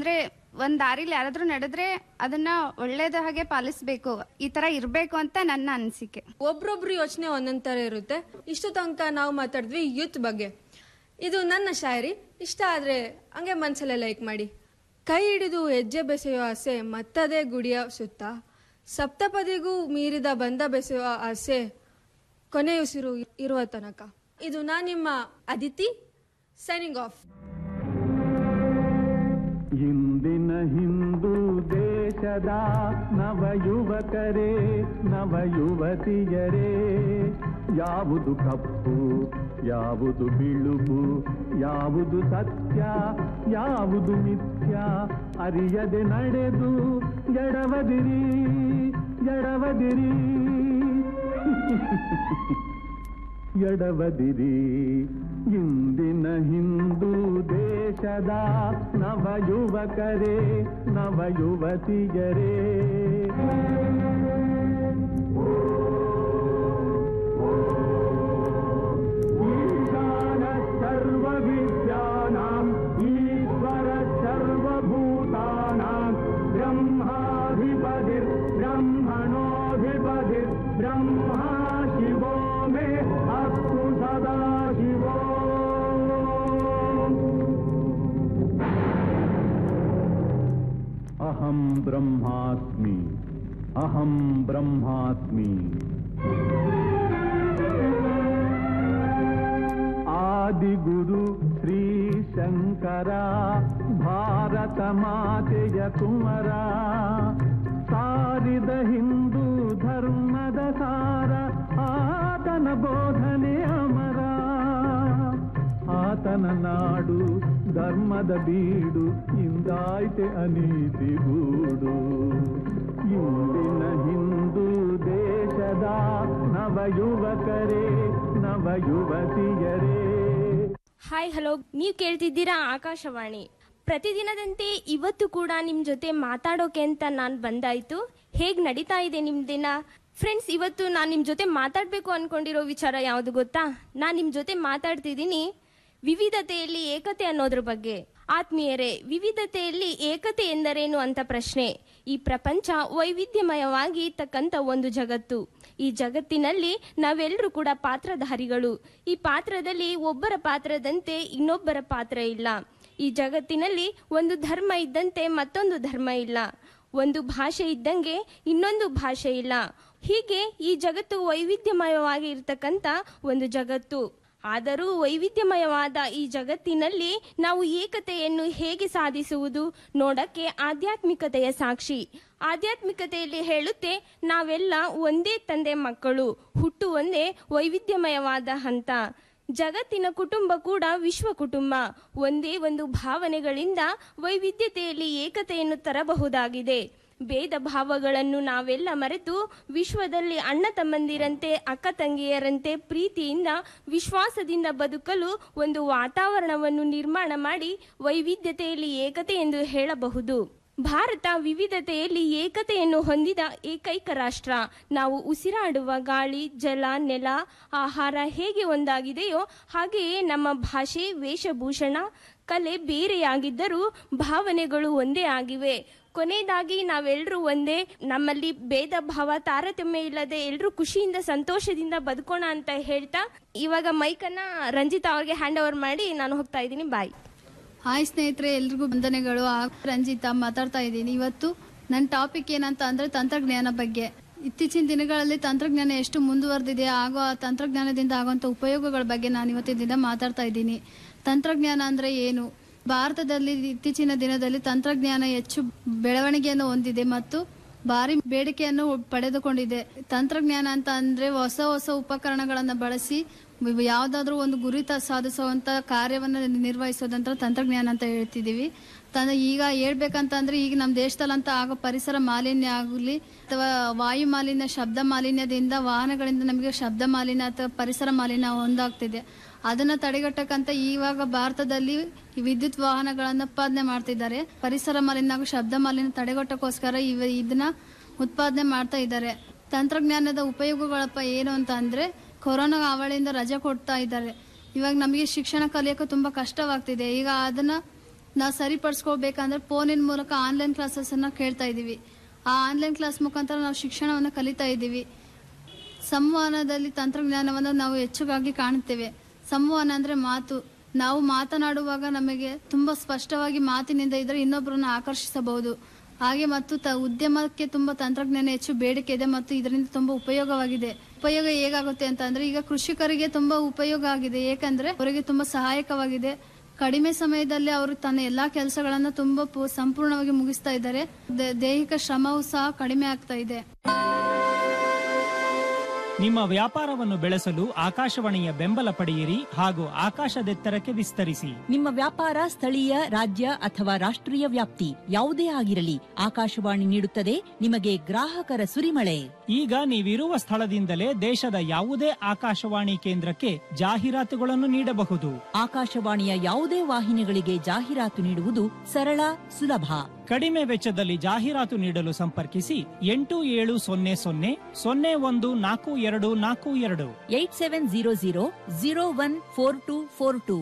ಒಂದ್ ದಾರಿಲಿ ಯಾರಾದ್ರೂ ನಡೆದ್ರೆ ಅದನ್ನ ಒಳ್ಳೇದ ಹಾಗೆ ಪಾಲಿಸ್ಬೇಕು ಈ ತರ ಇರ್ಬೇಕು ಅಂತ ನನ್ನ ಅನಿಸಿಕೆ ಒಬ್ರೊಬ್ರು ಯೋಚನೆ ಒಂದೊಂದ್ ತರ ಇರುತ್ತೆ ಇಷ್ಟು ತನಕ ನಾವು ಮಾತಾಡಿದ್ವಿ ಯೂತ್ ಬಗ್ಗೆ ಇದು ನನ್ನ ಶಾಯರಿ ಇಷ್ಟ ಆದ್ರೆ ಹಂಗೆ ಮನ್ಸಲ್ಲೇ ಲೈಕ್ ಮಾಡಿ ಕೈ ಹಿಡಿದು ಹೆಜ್ಜೆ ಬೆಸೆಯೋ ಆಸೆ ಮತ್ತದೇ ಗುಡಿಯ ಸುತ್ತ ಸಪ್ತಪದಿಗೂ ಮೀರಿದ ಬಂದ ಬೆಸೆಯೋ ಆಸೆ ಕೊನೆಯುಸಿರು ಇರುವ ತನಕ ಇದು ನಾ ನಿಮ್ಮ ಅದಿತಿ ಸೈನಿಂಗ್ ಆಫ್ ಇಂದಿನ ಹಿಂದೂ ದೇಶದ ನವ ಯುವಕರೇ ನವ ಯುವತಿಯರೇ ಯಾವುದು ಕಪ್ಪು ಯಾವುದು ಬಿಳುಪು ಯಾವುದು ಸತ್ಯ ಯಾವುದು ಮಿಥ್ಯ ಅರಿಯದೆ ನಡೆದು ಎಡವದಿರಿ ಎಡವದಿರಿ ಎಡವದಿರಿ ಇಂದಿನ ಹಿಂದೂ ದೇಶದ ನವ ಯುವಕರೇ ನವ ಯುವತಿಯರೇ ಈಶಾನ ಸರ್ವ ವಿದ್ಯಾನಾಂ ಈಶ್ವರ ಸರ್ವಭೂತಾನಾಂ ಬ್ರಹ್ಮಾಧಿಪತಿರ್ ಬ್ರಹ್ಮಣೋಧಿಪತಿರ್ ಬ್ರಹ್ಮ ಶಿವೋ ಮೇ ಅಸ್ತು ಸದಾ ಶಿವೋ ಅಹಂ ಬ್ರಹ್ಮಾಸ್ಮಿ ಅಹಂ ಬ್ರಹ್ಮಾಸ್ಮಿ ಆದಿಗುರು ಶ್ರೀ ಶಂಕರ ಭಾರತ ಮಾತೆಯ ಕುಮರ ಸಾರಿದ ಹಿಂದೂ ಧರ್ಮದ ಸಾರ ಆತನ ಬೋಧನೆ ಅಮರ ಆತನ ನಾಡು ಧರ್ಮದ ಬೀಡು ಇಂದಾಯ್ತೆ ಅನೀತಿ ಗೂಡು ಇಂದಿನ ಹಿಂದೂ ದೇಶದ ನವ ಯುವಕರೇ ನವ ಯುವತಿಯರೇ ಹಾಯ್ ಹಲೋ ನೀವು ಕೇಳ್ತಿದ್ದೀರಾ ಆಕಾಶವಾಣಿ ಪ್ರತಿದಿನದಂತೆ ಇವತ್ತು ಕೂಡ ನಿಮ್ಮ ಜೊತೆ ಮಾತಾಡೋಕೆ ಅಂತ ನಾನು ಬಂದಾಯ್ತು ಹೇಗೆ ನಡೀತಾ ಇದೆ ನಿಮ್ಮ ದಿನ ಫ್ರೆಂಡ್ಸ್ ಇವತ್ತು ನಾನು ನಿಮ್ಮ ಜೊತೆ ಮಾತಾಡಬೇಕು ಅನ್ಕೊಂಡಿರೋ ವಿಚಾರ ಯಾವುದು ಗೊತ್ತಾ ನಾನು ನಿಮ್ಮ ಜೊತೆ ಮಾತಾಡ್ತಿದ್ದೀನಿ ವಿವಿಧತೆಯಲ್ಲಿ ಏಕತೆ ಅನ್ನೋದ್ರ ಬಗ್ಗೆ ಆತ್ಮೀಯರೇ ವಿವಿಧತೆಯಲ್ಲಿ ಏಕತೆ ಎಂದರೇನು ಅಂತ ಪ್ರಶ್ನೆ ಈ ಪ್ರಪಂಚ ವೈವಿಧ್ಯಮಯವಾಗಿ ತಕ್ಕಂತ ಒಂದು ಜಗತ್ತು ಈ ಜಗತ್ತಿನಲ್ಲಿ ನಾವೆಲ್ಲರೂ ಕೂಡ ಪಾತ್ರಧಾರಿಗಳು ಈ ಪಾತ್ರದಲ್ಲಿ ಒಬ್ಬರ ಪಾತ್ರದಂತೆ ಇನ್ನೊಬ್ಬರ ಪಾತ್ರ ಇಲ್ಲ ಈ ಜಗತ್ತಿನಲ್ಲಿ ಒಂದು ಧರ್ಮ ಇದ್ದಂತೆ ಮತ್ತೊಂದು ಧರ್ಮ ಇಲ್ಲ ಒಂದು ಭಾಷೆ ಇದ್ದಂಗೆ ಇನ್ನೊಂದು ಭಾಷೆ ಇಲ್ಲ ಹೀಗೆ ಈ ಜಗತ್ತು ವೈವಿಧ್ಯಮಯವಾಗಿ ಇರತಕ್ಕಂತ ಒಂದು ಜಗತ್ತು ಆದರೂ ವೈವಿಧ್ಯಮಯವಾದ ಈ ಜಗತ್ತಿನಲ್ಲಿ ನಾವು ಏಕತೆಯನ್ನು ಹೇಗೆ ಸಾಧಿಸುವುದು ನೋಡಕ್ಕೆ ಆಧ್ಯಾತ್ಮಿಕತೆಯ ಸಾಕ್ಷಿ ಆಧ್ಯಾತ್ಮಿಕತೆಯಲ್ಲಿ ಹೇಳುತ್ತೆ ನಾವೆಲ್ಲ ಒಂದೇ ತಂದೆ ಮಕ್ಕಳು ಹುಟ್ಟು ಒಂದೇ ವೈವಿಧ್ಯಮಯವಾದ ಹಂತ ಜಗತ್ತಿನ ಕುಟುಂಬ ಕೂಡ ವಿಶ್ವ ಕುಟುಂಬ ಒಂದೇ ಒಂದು ಭಾವನೆಗಳಿಂದ ವೈವಿಧ್ಯತೆಯಲ್ಲಿ ಏಕತೆಯನ್ನು ತರಬಹುದಾಗಿದೆ ಭೇದ ಭಾವಗಳನ್ನು ನಾವೆಲ್ಲ ಮರೆತು ವಿಶ್ವದಲ್ಲಿ ಅಣ್ಣ ತಮ್ಮಂದಿರಂತೆ ಅಕ್ಕ ತಂಗಿಯರಂತೆ ಪ್ರೀತಿಯಿಂದ ವಿಶ್ವಾಸದಿಂದ ಬದುಕಲು ಒಂದು ವಾತಾವರಣವನ್ನು ನಿರ್ಮಾಣ ಮಾಡಿ ವೈವಿಧ್ಯತೆಯಲ್ಲಿ ಏಕತೆ ಎಂದು ಹೇಳಬಹುದು ಭಾರತ ವಿವಿಧತೆಯಲ್ಲಿ ಏಕತೆಯನ್ನು ಹೊಂದಿದ ಏಕೈಕ ರಾಷ್ಟ್ರ ನಾವು ಉಸಿರಾಡುವ ಗಾಳಿ ಜಲ ನೆಲ ಆಹಾರ ಹೇಗೆ ಒಂದಾಗಿದೆಯೋ ಹಾಗೆಯೇ ನಮ್ಮ ಭಾಷೆ ವೇಷಭೂಷಣ ಕಲೆ ಬೇರೆಯಾಗಿದ್ದರೂ ಭಾವನೆಗಳು ಒಂದೇ ಆಗಿವೆ ಕೊನೆಯದಾಗಿ ನಾವೆಲ್ಲರೂ ಒಂದೇ ನಮ್ಮಲ್ಲಿ ಭೇದ ಭಾವ ತಾರತಮ್ಯ ಇಲ್ಲದೆ ಎಲ್ಲರೂ ಖುಷಿಯಿಂದ ಸಂತೋಷದಿಂದ ಬದುಕೋಣ ಅಂತ ಹೇಳ್ತಾ ಇವಾಗ ಮೈಕನ್ನ ರಂಜಿತಾ ಅವ್ರಿಗೆ ಹ್ಯಾಂಡ್ ಓವರ್ ಮಾಡಿ ನಾನು ಹೋಗ್ತಾ ಇದ್ದೀನಿ ಬಾಯ್ ಹಾಯ್ ಸ್ನೇಹಿತರೆ ಎಲ್ರಿಗೂ ವಂದನೆಗಳು ಆ ರಂಜಿತಾ ಮಾತಾಡ್ತಾ ಇದ್ದೀನಿ ಇವತ್ತು ನನ್ನ ಟಾಪಿಕ್ ಏನಂತ ಅಂದ್ರೆ ತಂತ್ರಜ್ಞಾನ ಬಗ್ಗೆ ಇತ್ತೀಚಿನ ದಿನಗಳಲ್ಲಿ ತಂತ್ರಜ್ಞಾನ ಎಷ್ಟು ಮುಂದುವರೆದಿದೆ ಹಾಗೂ ಆ ತಂತ್ರಜ್ಞಾನದಿಂದ ಆಗುವಂಥ ಉಪಯೋಗಗಳ ಬಗ್ಗೆ ನಾನು ಇವತ್ತಿನ ದಿನ ಮಾತಾಡ್ತಾ ಇದ್ದೀನಿ ತಂತ್ರಜ್ಞಾನ ಅಂದ್ರೆ ಏನು ಭಾರತದಲ್ಲಿ ಇತ್ತೀಚಿನ ದಿನದಲ್ಲಿ ತಂತ್ರಜ್ಞಾನ ಹೆಚ್ಚು ಬೆಳವಣಿಗೆಯನ್ನು ಹೊಂದಿದೆ ಮತ್ತು ಭಾರಿ ಬೇಡಿಕೆಯನ್ನು ಪಡೆದುಕೊಂಡಿದೆ ತಂತ್ರಜ್ಞಾನ ಅಂತ ಅಂದ್ರೆ ಹೊಸ ಹೊಸ ಉಪಕರಣಗಳನ್ನು ಬಳಸಿ ಯಾವುದಾದ್ರೂ ಒಂದು ಗುರಿ ತ- ಸಾಧಿಸುವಂತ ಕಾರ್ಯವನ್ನು ನಿರ್ವಹಿಸೋದಂತ ತಂತ್ರಜ್ಞಾನ ಅಂತ ಹೇಳ್ತಿದೀವಿ ತನ್ನ ಈಗ ಹೇಳ್ಬೇಕಂತಂದ್ರೆ ಈಗ ನಮ್ಮ ದೇಶದಲ್ಲಂತ ಆಗೋ ಪರಿಸರ ಮಾಲಿನ್ಯ ಆಗಲಿ ಅಥವಾ ವಾಯು ಮಾಲಿನ್ಯ ಶಬ್ದ ಮಾಲಿನ್ಯದಿಂದ ವಾಹನಗಳಿಂದ ನಮಗೆ ಶಬ್ದ ಮಾಲಿನ್ಯ ಅಥವಾ ಪರಿಸರ ಮಾಲಿನ್ಯ ಒಂದಾಗ್ತಿದೆ ಅದನ್ನ ತಡೆಗಟ್ಟಕ್ಕಂತ ಇವಾಗ ಭಾರತದಲ್ಲಿ ಈ ವಿದ್ಯುತ್ ವಾಹನಗಳನ್ನ ಉತ್ಪಾದನೆ ಮಾಡ್ತಿದ್ದಾರೆ ಪರಿಸರ ಮಾಲಿನ್ಯ ಹಾಗೂ ಶಬ್ದ ಮಾಲಿನ್ಯ ತಡೆಗಟ್ಟಕ್ಕೋಸ್ಕರ ಇವ ಇದನ್ನ ಉತ್ಪಾದನೆ ಮಾಡ್ತಾ ಇದ್ದಾರೆ ತಂತ್ರಜ್ಞಾನದ ಉಪಯೋಗಗಳಪ್ಪ ಏನು ಅಂತ ಅಂದ್ರೆ ಕೊರೋನಾ ಅವಳಿಂದ ರಜೆ ಕೊಡ್ತಾ ಇದ್ದಾರೆ ಇವಾಗ ನಮಗೆ ಶಿಕ್ಷಣ ಕಲಿಯೋಕೆ ತುಂಬಾ ಕಷ್ಟವಾಗ್ತಿದೆ ಈಗ ಅದನ್ನ ನಾವು ಸರಿಪಡಿಸ್ಕೋಬೇಕಂದ್ರೆ ಫೋನಿನ ಮೂಲಕ ಆನ್ಲೈನ್ ಕ್ಲಾಸಸ್ಸನ್ನು ಕೇಳ್ತಾ ಇದ್ದೀವಿ ಆ ಆನ್ಲೈನ್ ಕ್ಲಾಸ್ ಮುಖಾಂತರ ನಾವು ಶಿಕ್ಷಣವನ್ನು ಕಲಿತಾ ಇದ್ದೀವಿ ಸಂವಹನದಲ್ಲಿ ತಂತ್ರಜ್ಞಾನವನ್ನು ನಾವು ಹೆಚ್ಚುಗಾಗಿ ಕಾಣುತ್ತೇವೆ ಸಂವಹನ ಅಂದರೆ ಮಾತು ನಾವು ಮಾತನಾಡುವಾಗ ನಮಗೆ ತುಂಬ ಸ್ಪಷ್ಟವಾಗಿ ಮಾತಿನಿಂದ ಇದ್ದರೆ ಇನ್ನೊಬ್ಬರನ್ನು ಆಕರ್ಷಿಸಬಹುದು ಹಾಗೆ ಮತ್ತು ತ ಉದ್ಯಮಕ್ಕೆ ತುಂಬ ತಂತ್ರಜ್ಞಾನ ಹೆಚ್ಚು ಬೇಡಿಕೆ ಇದೆ ಮತ್ತು ಇದರಿಂದ ತುಂಬ ಉಪಯೋಗವಾಗಿದೆ ಉಪಯೋಗ ಹೇಗಾಗುತ್ತೆ ಅಂತ ಅಂದ್ರೆ ಈಗ ಕೃಷಿಕರಿಗೆ ತುಂಬ ಉಪಯೋಗ ಆಗಿದೆ ಏಕೆಂದ್ರೆ ಅವರಿಗೆ ತುಂಬ ಸಹಾಯಕವಾಗಿದೆ ಕಡಿಮೆ ಸಮಯದಲ್ಲಿ ಅವರು ತನ್ನ ಎಲ್ಲಾ ಕೆಲಸಗಳನ್ನು ತುಂಬ ಪೂ- ಸಂಪೂರ್ಣವಾಗಿ ಮುಗಿಸ್ತಾ ಇದ್ದಾರೆ ದೇ- ದೈಹಿಕ ಶ್ರಮವೂ ಸಹ ಕಡಿಮೆ ಆಗ್ತಾ ಇದೆ ನಿಮ್ಮ ವ್ಯಾಪಾರವನ್ನು ಬೆಳೆಸಲು ಆಕಾಶವಾಣಿಯ ಬೆಂಬಲ ಪಡೆಯಿರಿ ಹಾಗೂ ಆಕಾಶದೆತ್ತರಕ್ಕೆ ವಿಸ್ತರಿಸಿ ನಿಮ್ಮ ವ್ಯಾಪಾರ ಸ್ಥಳೀಯ ರಾಜ್ಯ ಅಥವಾ ರಾಷ್ಟ್ರೀಯ ವ್ಯಾಪ್ತಿ ಯಾವುದೇ ಆಗಿರಲಿ ಆಕಾಶವಾಣಿ ನೀಡುತ್ತದೆ ನಿಮಗೆ ಗ್ರಾಹಕರ ಸುರಿಮಳೆ ಈಗ ನೀವಿರುವ ಸ್ಥಳದಿಂದಲೇ ದೇಶದ ಯಾವುದೇ ಆಕಾಶವಾಣಿ ಕೇಂದ್ರಕ್ಕೆ ಜಾಹೀರಾತುಗಳನ್ನು ನೀಡಬಹುದು ಆಕಾಶವಾಣಿಯ ಯಾವುದೇ ವಾಹಿನಿಗಳಿಗೆ ಜಾಹೀರಾತು ನೀಡುವುದು ಸರಳ ಸುಲಭ ಕಡಿಮೆ ವೆಚ್ಚದಲ್ಲಿ ಜಾಹೀರಾತು ನೀಡಲು ಸಂಪರ್ಕಿಸಿ ಎಂಟು ಏಳು ಸೊನ್ನೆ ಸೊನ್ನೆ ಸೊನ್ನೆ ಒಂದು ನಾಲ್ಕು ಎರಡು ನಾಲ್ಕು ಎರಡು eight seven zero zero zero one four two four two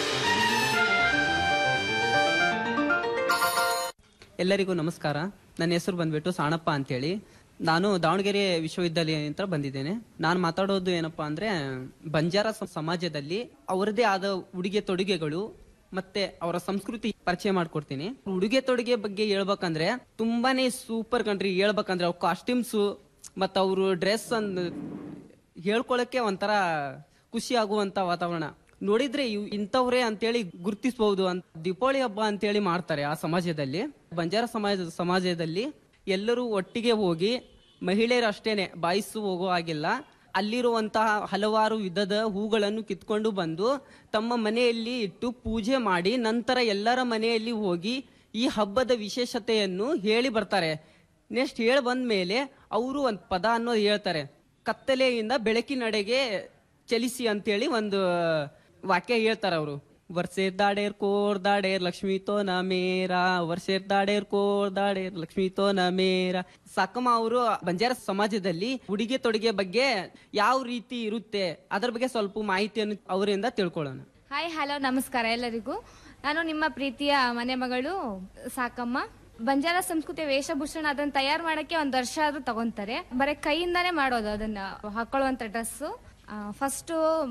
ಎಲ್ಲರಿಗೂ ನಮಸ್ಕಾರ ನನ್ನ ಹೆಸರು ಬಂದ್ಬಿಟ್ಟು ಸಾಣಪ್ಪ ಅಂತೇಳಿ ನಾನು ದಾವಣಗೆರೆ ವಿಶ್ವವಿದ್ಯಾಲಯದಿಂದ ಬಂದಿದ್ದೇನೆ ನಾನು ಮಾತಾಡೋದು ಏನಪ್ಪಾ ಅಂದ್ರೆ ಬಂಜಾರ ಸ- ಸಮಾಜದಲ್ಲಿ ಅವರದೇ ಆದ ಉಡುಗೆ ತೊಡುಗೆಗಳು ಮತ್ತೆ ಅವರ ಸಂಸ್ಕೃತಿ ಪರಿಚಯ ಮಾಡ್ಕೊಡ್ತೀನಿ ಉಡುಗೆ ತೊಡುಗೆ ಬಗ್ಗೆ ಹೇಳ್ಬೇಕಂದ್ರೆ ತುಂಬಾನೇ ಸೂಪರ್ ಕಂಟ್ರಿ ಹೇಳ್ಬೇಕಂದ್ರೆ ಅವ್ರ ಕಾಸ್ಟ್ಯೂಮ್ಸ್ ಮತ್ತು ಅವರು ಡ್ರೆಸ್ ಅಂದ್ ಹೇಳ್ಕೊಳಕ್ಕೆ ಒಂಥರ ಖುಷಿ ಆಗುವಂತ ವಾತಾವರಣ ನೋಡಿದ್ರೆ ಇವ್- ಇಂಥವ್ರೇ ಅಂತೇಳಿ ಗುರ್ತಿಸಬಹುದು ಅಂತ ದೀಪಾವಳಿ ಹಬ್ಬ ಅಂತೇಳಿ ಮಾಡ್ತಾರೆ ಆ ಸಮಾಜದಲ್ಲಿ ಬಂಜಾರ ಸಮಾಜ ಸಮಾಜದಲ್ಲಿ ಎಲ್ಲರೂ ಒಟ್ಟಿಗೆ ಹೋಗಿ ಮಹಿಳೆಯರು ಅಷ್ಟೇನೆ ಬಾಯಿಸು ಹೋಗೋ ಹಾಗಿಲ್ಲ ಅಲ್ಲಿರುವಂತಹ ಹಲವಾರು ವಿಧದ ಹೂಗಳನ್ನು ಕಿತ್ಕೊಂಡು ಬಂದು ತಮ್ಮ ಮನೆಯಲ್ಲಿ ಇಟ್ಟು ಪೂಜೆ ಮಾಡಿ ನಂತರ ಎಲ್ಲರ ಮನೆಯಲ್ಲಿ ಹೋಗಿ ಈ ಹಬ್ಬದ ವಿಶೇಷತೆಯನ್ನು ಹೇಳಿ ಬರ್ತಾರೆ ನೆಕ್ಸ್ಟ್ ಹೇಳಿ ಬಂದ ಮೇಲೆ ಅವರು ಒಂದು ಪದ ಅನ್ನೋದು ಹೇಳ್ತಾರೆ ಕತ್ತಲೆಯಿಂದ ಬೆಳಕಿನಡೆಗೆ ಚಲಿಸಿ ಅಂತೇಳಿ ಒಂದು ವಾಕ್ಯ ಹೇಳ್ತಾರೆ ಅವರು ವರ್ಷೇರ್ ದಾಡೇರ್ ಕೋರ್ ದಾಡೇರ್ ಲಕ್ಷ್ಮೀ ತೋ ನ ಮೇರ ವರ್ಷೇರ್ ದಾಡೇರ್ ಕೋರ್ ದಾಡೇರ್ ಲಕ್ಷ್ಮೀ ತೋ ನ ಮೇರ ಸಾಕಮ್ಮ ಅವರು ಬಂಜಾರ ಸಮಾಜದಲ್ಲಿ ಉಡುಗೆ ತೊಡುಗೆ ಬಗ್ಗೆ ಯಾವ ರೀತಿ ಇರುತ್ತೆ ಅದ್ರ ಬಗ್ಗೆ ಸ್ವಲ್ಪ ಮಾಹಿತಿಯನ್ನು ಅವರಿಂದ ತಿಳ್ಕೊಳ್ಳೋಣ ಹಾಯ್ ಹಲೋ ನಮಸ್ಕಾರ ಎಲ್ಲರಿಗೂ ನಾನು ನಿಮ್ಮ ಪ್ರೀತಿಯ ಮನೆ ಮಗಳು ಸಾಕಮ್ಮ ಬಂಜಾರ ಸಂಸ್ಕೃತಿಯ ವೇಷಭೂಷಣ ಅದನ್ನ ತಯಾರು ಮಾಡಕ್ಕೆ ಒಂದ್ ವರ್ಷ ಆದ್ರೂ ತಗೊಂತಾರೆ ಬರೀ ಕೈಯಿಂದಾನೇ ಮಾಡೋದು ಅದನ್ನ ಹಾಕೊಳ್ಳುವಂತ ಡ್ರೆಸ್ ಫಸ್ಟ್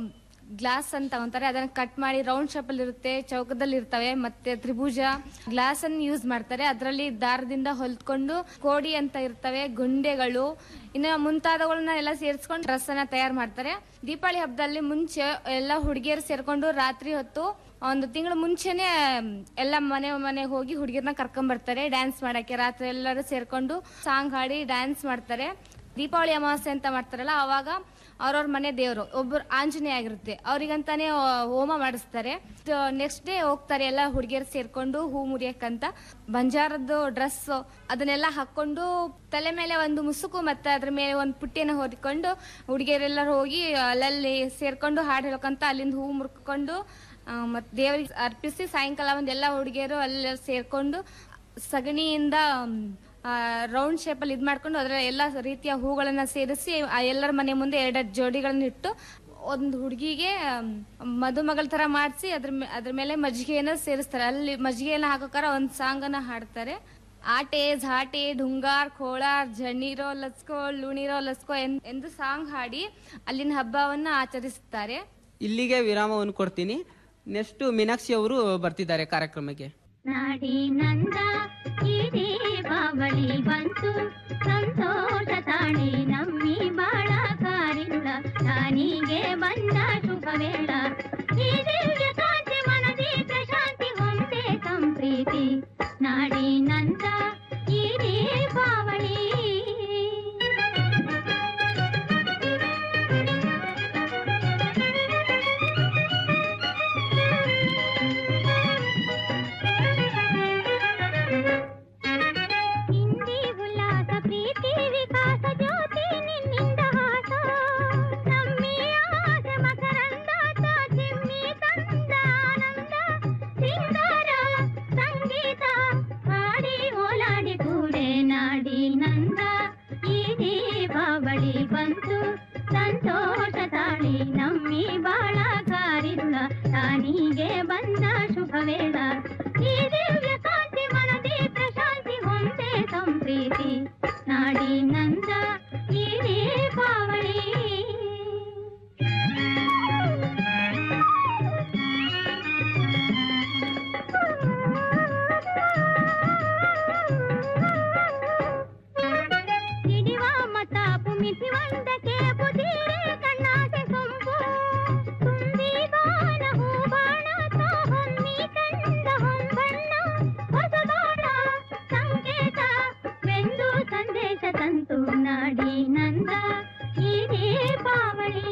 ಗ್ಲಾಸ್ ಅಂತ ತಗೊಂತಾರೆ ಅದನ್ನ ಕಟ್ ಮಾಡಿ ರೌಂಡ್ ಶೇಪ್ ಅಲ್ಲಿ ಇರುತ್ತೆ ಚೌಕದಲ್ಲಿ ಇರ್ತವೆ ಮತ್ತೆ ತ್ರಿಭುಜ ಗ್ಲಾಸ್ ಅನ್ನು ಯೂಸ್ ಮಾಡ್ತಾರೆ ಅದರಲ್ಲಿ ದಾರದಿಂದ ಹೊಲ್ಕೊಂಡು ಕೋಡಿ ಅಂತ ಇರ್ತವೆ ಗುಂಡೆಗಳು ಇನ್ನು ಮುಂತಾದವುಗಳನ್ನ ಎಲ್ಲ ಸೇರಿಸ್ಕೊಂಡು ಡ್ರೆಸ್ ಅನ್ನ ತಯಾರು ಮಾಡ್ತಾರೆ ದೀಪಾವಳಿ ಹಬ್ಬದಲ್ಲಿ ಮುಂಚೆ ಎಲ್ಲ ಹುಡುಗಿಯರು ಸೇರ್ಕೊಂಡು ರಾತ್ರಿ ಹೊತ್ತು ಒಂದು ತಿಂಗಳ ಮುಂಚೆನೆ ಎಲ್ಲ ಮನೆ ಮನೆಗೆ ಹೋಗಿ ಹುಡುಗಿರ್ನ ಕರ್ಕೊಂಡ್ ಬರ್ತಾರೆ ಡ್ಯಾನ್ಸ್ ಮಾಡಕ್ಕೆ ರಾತ್ರಿ ಎಲ್ಲರೂ ಸೇರ್ಕೊಂಡು ಸಾಂಗ್ ಹಾಡಿ ಡ್ಯಾನ್ಸ್ ಮಾಡ್ತಾರೆ ದೀಪಾವಳಿ ಅಮಾವಾಸ್ಯೆ ಅಂತ ಮಾಡ್ತಾರಲ್ಲ ಅವಾಗ ಅವ್ರವ್ರ ಮನೆ ದೇವರು ಒಬ್ಬರು ಆಂಜನೇಯ ಆಗಿರುತ್ತೆ ಅವ್ರಿಗಂತಾನೆ ಆ, ಹೋಮ ಮಾಡಿಸ್ತಾರೆ ನೆಕ್ಸ್ಟ್ ಡೇ ಹೋಗ್ತಾರೆ ಎಲ್ಲ ಹುಡುಗಿಯರು ಸೇರ್ಕೊಂಡು ಹೂ ಮುರಿಯಕ್ಕಂತ ಬಂಜಾರದ್ದು ಡ್ರೆಸ್ ಅದನ್ನೆಲ್ಲ ಹಾಕೊಂಡು ತಲೆ ಮೇಲೆ ಒಂದು ಮುಸುಕು ಮತ್ತೆ ಅದ್ರ ಮೇಲೆ ಒಂದು ಪುಟ್ಟಿಯನ್ನು ಹೊರಿಕೊಂಡು ಹುಡುಗಿಯರೆಲ್ಲರೂ ಹೋಗಿ ಅಲ್ಲಲ್ಲಿ ಸೇರ್ಕೊಂಡು ಹಾಡು ಹೇಳ್ಕೊಂತ ಅಲ್ಲಿಂದ ಹೂ ಮುರ್ಕೊಂಡು ಮತ್ತೆ ದೇವರಿಗೆ ಅರ್ಪಿಸಿ ಸಾಯಂಕಾಲ ಒಂದು ಎಲ್ಲ ಹುಡುಗಿಯರು ಅಲ್ಲಿ ಸೇರ್ಕೊಂಡು ಸಗಣಿಯಿಂದ ರೌಂಡ್ ಶೇಪ್ ಅಲ್ಲಿ ಇದ್ ಮಾಡ್ಕೊಂಡು ಅದರ ಎಲ್ಲ ರೀತಿಯ ಹೂಗಳನ್ನ ಸೇರಿಸಿ ಆ ಎಲ್ಲರ ಮನೆ ಮುಂದೆ ಎರಡೆರಡು ಜೋಡಿಗಳನ್ನ ಇಟ್ಟು ಒಂದು ಹುಡುಗಿಗೆ ಮದುಮಗಳ ತರ ಮಾಡಿಸಿ ಅದ್ರ ಮೇ- ಅದ್ರ ಮೇಲೆ ಮಜ್ಜಿಗೆಯನ್ನ ಸೇರಿಸ್ತಾರೆ ಅಲ್ಲಿ ಮಜ್ಜಿಗೆಯನ್ನ ಹಾಕೋಕಾರ ಒಂದ್ ಸಾಂಗ್ ಅನ್ನ ಹಾಡ್ತಾರೆ ಆಟೆ ಝಾಟೆ ಢುಂಗಾರ್ ಖೋಳಾರ್ ಜಣ್ಣೀರೋ ಲಸ್ಕೋ ಲುಣಿರೋ ಲಸ್ಕೋ ಎನ್- ಎಂದು ಸಾಂಗ್ ಹಾಡಿ ಅಲ್ಲಿನ ಹಬ್ಬವನ್ನ ಆಚರಿಸುತ್ತಾರೆ ಇಲ್ಲಿಗೆ ವಿರಾಮವನ್ನು ಕೊಡ್ತೀನಿ ನೆಕ್ಸ್ಟ್ ಮೀನಾಕ್ಷಿ ಅವರು ಬರ್ತಿದ್ದಾರೆ ಕಾರ್ಯಕ್ರಮಕ್ಕೆ ನಾಡಿನಂದ ಈ ದೀಪಾವಳಿ ಬಂತು ಸಂತೋಷ ತಾಳಿ ನಮ್ಮಿ ಬಾಳ ಕಾರಿರುಳ ನಾನಿಗೆ ಬಂದ ಶುಭ ವೇಳ ಈ ದಿವ್ಯ ಕಾಂತಿ ಮನದಿ ಪ್ರಶಾಂತಿ ಹೊಂದೆ ಸಂಪ್ರೀತಿ ನಾಡಿನಂದ ಈ ದೀಪಾವಳಿ ಹಿಂದಿ ಉಲ್ಲಾಸ ಪ್ರೀತಿ ವಿಕಾಸ ಜ್ಯೋತಿ ನಿನ್ನಿಂದ ಹಾಸ ನಮ್ಮಿ ಆಸೆ ಮಕರಂದಾಟ ಚಿಮ್ಮಿ ತಂದ ಆನಂದ ಸಿಂಗಾರ ಸಂಗೀತ ಹಾಡಿ ಓಲಾಡಿ ಕೂಡೆ ನಾಡಿ ನಂದ ಈ ದೀಪಾವಳಿ ಬಂತು ಸಂತೋಷ ತಾಳಿ ನಮ್ಮಿ ಬಾಳ ಕಾರಿರುಳ ತಾನಿಗೆ ಬಂದ ಶುಭ ವೇಳ ಈ ದಿವ್ಯ ಕಾಂತಿ ಮನದಿ ಪ್ರಶಾಂತಿ ಹೊಂದೆ ಸಂಪ್ರೀತಿ ನಾಡಿನಂದ ಈ ದೀಪಾವಳಿ ಸಿಡಿವ ಮತಾಪು ಮಿತಿ ಒಂದಕ್ಕೆ ಬುದಿರೆ ಕಣ್ಣಾಸೆ ಸೊಂಪು ತುಂಬಿ ಗಾನ ಹೂಬಾಣ ತಾ ಹೊಮ್ಮಿ ಕಂದ ಹೊಂಬಣ್ಣ ಹೊಸ ಬಾಣ ಸಂಕೇತ ವೆಂದು ಸಂದೇಶ ತಂತು ನಾಡಿ ನಂದ ಈ ದೀಪಾವಳಿ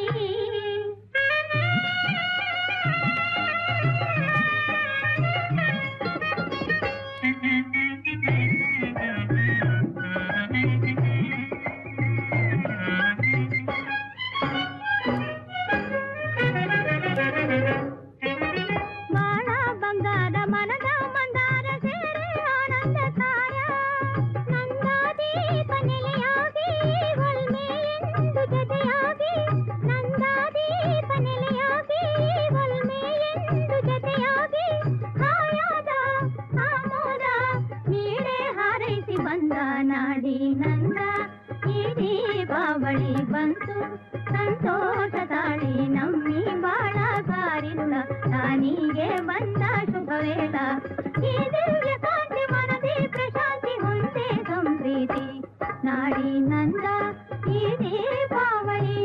ಬಾಳ ಬಂಗಾರ ಮನದ ಮಂದಾರ ಸೇರೆ ಆನಂದ ತಾರ ನಂದಾದೀಪ ನೆಲೆಯಾಗಿ ಹೊಲ್ಮೆಯೆಂದು ಜೊತೆಯಾಗಿ ನಂದಾದೀಪ ನೆಲೆಯಾಗಿ ಹೊಲ್ಮೆಯೆಂದು ಜೊತೆಯಾಗಿ ಹಾಯಾದ ಆಮೋದ ನೀರೇ ಹಾರೈಸಿ ಬಂದ ನಾಡಿ ನಂದ ಈ ದೀಪಾವಳಿ ಬಂತು ಸಂತೋಷ ತಾಳಿ ನಮ್ಮಿ ಬಾಳ ಬಾರಿನುಳ ತಾನಿಗೆ ಬಂದ ಶುಭ ವೇಳ ಈ ದಿವ್ಯ ಕಾಂತಿ ಮನದಿ ಪ್ರಶಾಂತಿ ಹೊಂದೆ ಸಂಪ್ರೀತಿ ನಾಡಿ ನಂದ ಈ ದೀಪಾವಳಿ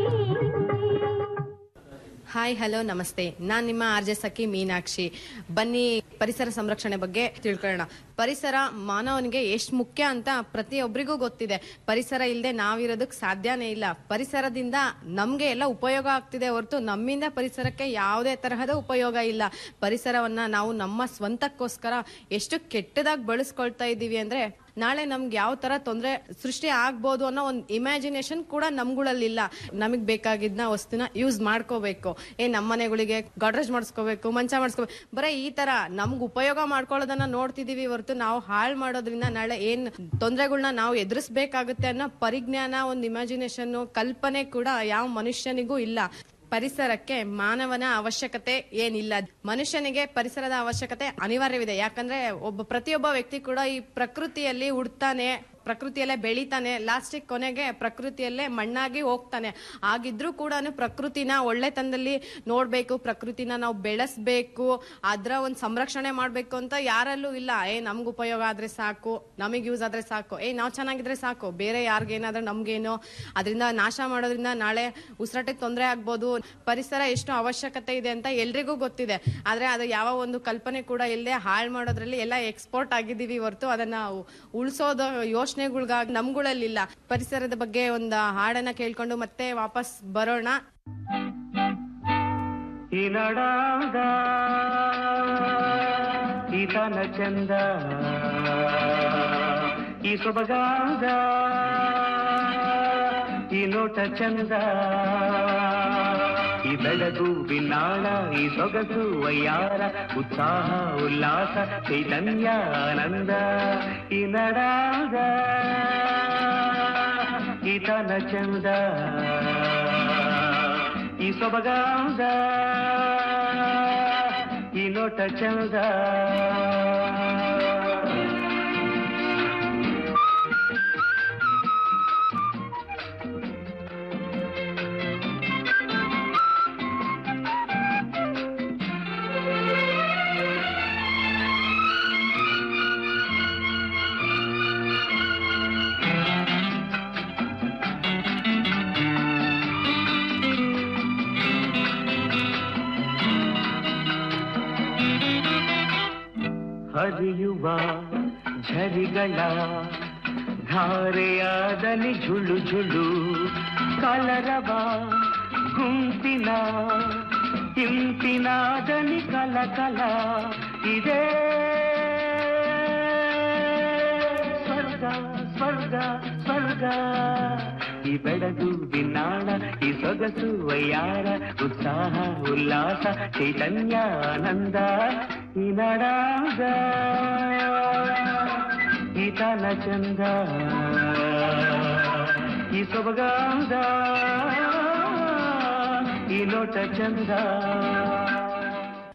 ಹಾಯ್ ಹಲೋ ನಮಸ್ತೆ ನಾನ್ ನಿಮ್ಮ ಆರ್ ಜೆ ಸಖಿ ಮೀನಾಕ್ಷಿ ಬನ್ನಿ ಪರಿಸರ ಸಂರಕ್ಷಣೆ ಬಗ್ಗೆ ತಿಳ್ಕೊಳ್ಳೋಣ ಪರಿಸರ ಮಾನವನಿಗೆ ಎಷ್ಟು ಮುಖ್ಯ ಅಂತ ಪ್ರತಿಯೊಬ್ಬರಿಗೂ ಗೊತ್ತಿದೆ ಪರಿಸರ ಇಲ್ಲದೆ ನಾವಿರೋದಕ್ಕೆ ಸಾಧ್ಯನೇ ಇಲ್ಲ ಪರಿಸರದಿಂದ ನಮ್ಗೆ ಎಲ್ಲ ಉಪಯೋಗ ಆಗ್ತಿದೆ ಹೊರತು ನಮ್ಮಿಂದ ಪರಿಸರಕ್ಕೆ ಯಾವುದೇ ತರಹದ ಉಪಯೋಗ ಇಲ್ಲ ಪರಿಸರವನ್ನ ನಾವು ನಮ್ಮ ಸ್ವಂತಕ್ಕೋಸ್ಕರ ಎಷ್ಟು ಕೆಟ್ಟದಾಗಿ ಬಳಸ್ಕೊಳ್ತಾ ಇದ್ದೀವಿ ಅಂದ್ರೆ ನಾಳೆ ನಮ್ಗೆ ಯಾವ ತರ ತೊಂದರೆ ಸೃಷ್ಟಿ ಆಗ್ಬೋದು ಅನ್ನೋ ಒಂದು ಇಮ್ಯಾಜಿನೇಷನ್ ಕೂಡ ನಮ್ಗಳಲ್ಲಿಲ್ಲ ನಮಗ್ ಬೇಕಾಗಿದ್ನ ವಸ್ತುನ ಯೂಸ್ ಮಾಡ್ಕೋಬೇಕು ಏ ನಮ್ಮ ಮನೆಗಳಿಗೆ ಗಾಡ್ರೇಜ್ ಮಾಡಿಸ್ಕೋಬೇಕು ಮಂಚ ಮಾಡಿಸ್ಕೋಬೇಕು ಬರೀ ಈ ತರ ನಮ್ಗೆ ಉಪಯೋಗ ಮಾಡ್ಕೊಳ್ಳೋದನ್ನ ನೋಡ್ತಿದೀವಿ ಹೊರತು ನಾವು ಹಾಳು ಮಾಡೋದ್ರಿಂದ ನಾಳೆ ಏನ್ ತೊಂದರೆಗಳನ್ನ ನಾವು ಎದುರಿಸ್ಬೇಕಾಗುತ್ತೆ ಅನ್ನೋ ಪರಿಜ್ಞಾನ ಒಂದು ಇಮ್ಯಾಜಿನೇಷನ್ ಕಲ್ಪನೆ ಕೂಡ ಯಾವ ಮನುಷ್ಯನಿಗೂ ಇಲ್ಲ ಪರಿಸರಕ್ಕೆ ಮಾನವನ ಅವಶ್ಯಕತೆ ಏನಿಲ್ಲ ಮನುಷ್ಯನಿಗೆ ಪರಿಸರದ ಅವಶ್ಯಕತೆ ಅನಿವಾರ್ಯವಿದೆ ಯಾಕಂದ್ರೆ ಒಬ್ಬ ಪ್ರತಿಯೊಬ್ಬ ವ್ಯಕ್ತಿ ಕೂಡ ಈ ಪ್ರಕೃತಿಯಲ್ಲಿ ಹುಡ್ತಾನೆ ಪ್ರಕೃತಿಯಲ್ಲೇ ಬೆಳಿತಾನೆ ಲಾಸ್ಟಿಗೆ ಕೊನೆಗೆ ಪ್ರಕೃತಿಯಲ್ಲೇ ಮಣ್ಣಾಗಿ ಹೋಗ್ತಾನೆ ಆಗಿದ್ರೂ ಕೂಡ ಪ್ರಕೃತಿನ ಒಳ್ಳೆತನದಲ್ಲಿ ನೋಡ್ಬೇಕು ಪ್ರಕೃತಿನ ನಾವು ಬೆಳೆಸ್ಬೇಕು ಅದ್ರ ಒಂದು ಸಂರಕ್ಷಣೆ ಮಾಡ್ಬೇಕು ಅಂತ ಯಾರಲ್ಲೂ ಇಲ್ಲ ಏ ನಮ್ಗೆ ಉಪಯೋಗ ಆದ್ರೆ ಸಾಕು ನಮಗೆ ಯೂಸ್ ಆದ್ರೆ ಸಾಕು ಏ ನಾವು ಚೆನ್ನಾಗಿದ್ರೆ ಸಾಕು ಬೇರೆ ಯಾರಿಗೇನಾದ್ರೂ ನಮ್ಗೇನೋ ಅದರಿಂದ ನಾಶ ಮಾಡೋದ್ರಿಂದ ನಾಳೆ ಉಸಿರಾಟಕ್ಕೆ ತೊಂದರೆ ಆಗ್ಬೋದು ಪರಿಸರ ಎಷ್ಟು ಅವಶ್ಯಕತೆ ಇದೆ ಅಂತ ಎಲ್ರಿಗೂ ಗೊತ್ತಿದೆ ಆದ್ರೆ ಅದು ಯಾವ ಒಂದು ಕಲ್ಪನೆ ಕೂಡ ಇಲ್ಲದೆ ಹಾಳು ಮಾಡೋದ್ರಲ್ಲಿ ಎಲ್ಲ ಎಕ್ಸ್ಪೋರ್ಟ್ ಆಗಿದ್ದೀವಿ ಹೊರತು ಅದನ್ನ ಉಳಿಸೋದು ಯೋಚನೆಗಳ್ಗಾಗಿ ನಮ್ಗಳಲ್ಲಿಲ್ಲ ಪರಿಸರದ ಬಗ್ಗೆ ಒಂದು ಹಾಡನ್ನ ಕೇಳ್ಕೊಂಡು ಮತ್ತೆ ವಾಪಸ್ ಬರೋಣ ಈ ನಡಾದ ಈತನ ಚಂದ ಈ ಸೊಬಗಾದ ಈ ನೋಟ ಚಂದ ಈ ಬೆಳಗು ಬಿನ್ನಾಳ ಈ ಸೊಗಸು ವಯ್ಯಾರ ಉತ್ಸಾಹ ಉಲ್ಲಾಸ ಚೈತನ್ಯ ಆನಂದ ಈ ನಡಾದ ಈತನ ಚಂದ ಈ ಸೊಬಗಾದ ಈ ನೋಟ ಚಂದ ಹರಿಯುವ ಝರಿಗಳ ಧಾರೆಯಾದಲ್ಲಿ ಝುಳು ಝುಳು ಕಲರವ ಗುಂಪಿನ ಇಂಪಿನಾದಲ್ಲಿ ಕಲ ಕಲ ಇದೆ ಸ್ವರ್ಗ ಸ್ವರ್ಗ ಸ್ವರ್ಗ ಈ ಬೆಳಗು ಬಿನ್ನಾಳ ಈ ಸೊಗಸು ವಯ್ಯಾರ ಉತ್ಸಾಹ ಉಲ್ಲಾಸ ಚೈತನ್ಯ ಆನಂದ ಈ ನಡಾಗ ಈ ತಾನ ಚಂದ ಈ ಸೊಬಗಾದ ಈ ನೋಟ ಚಂದ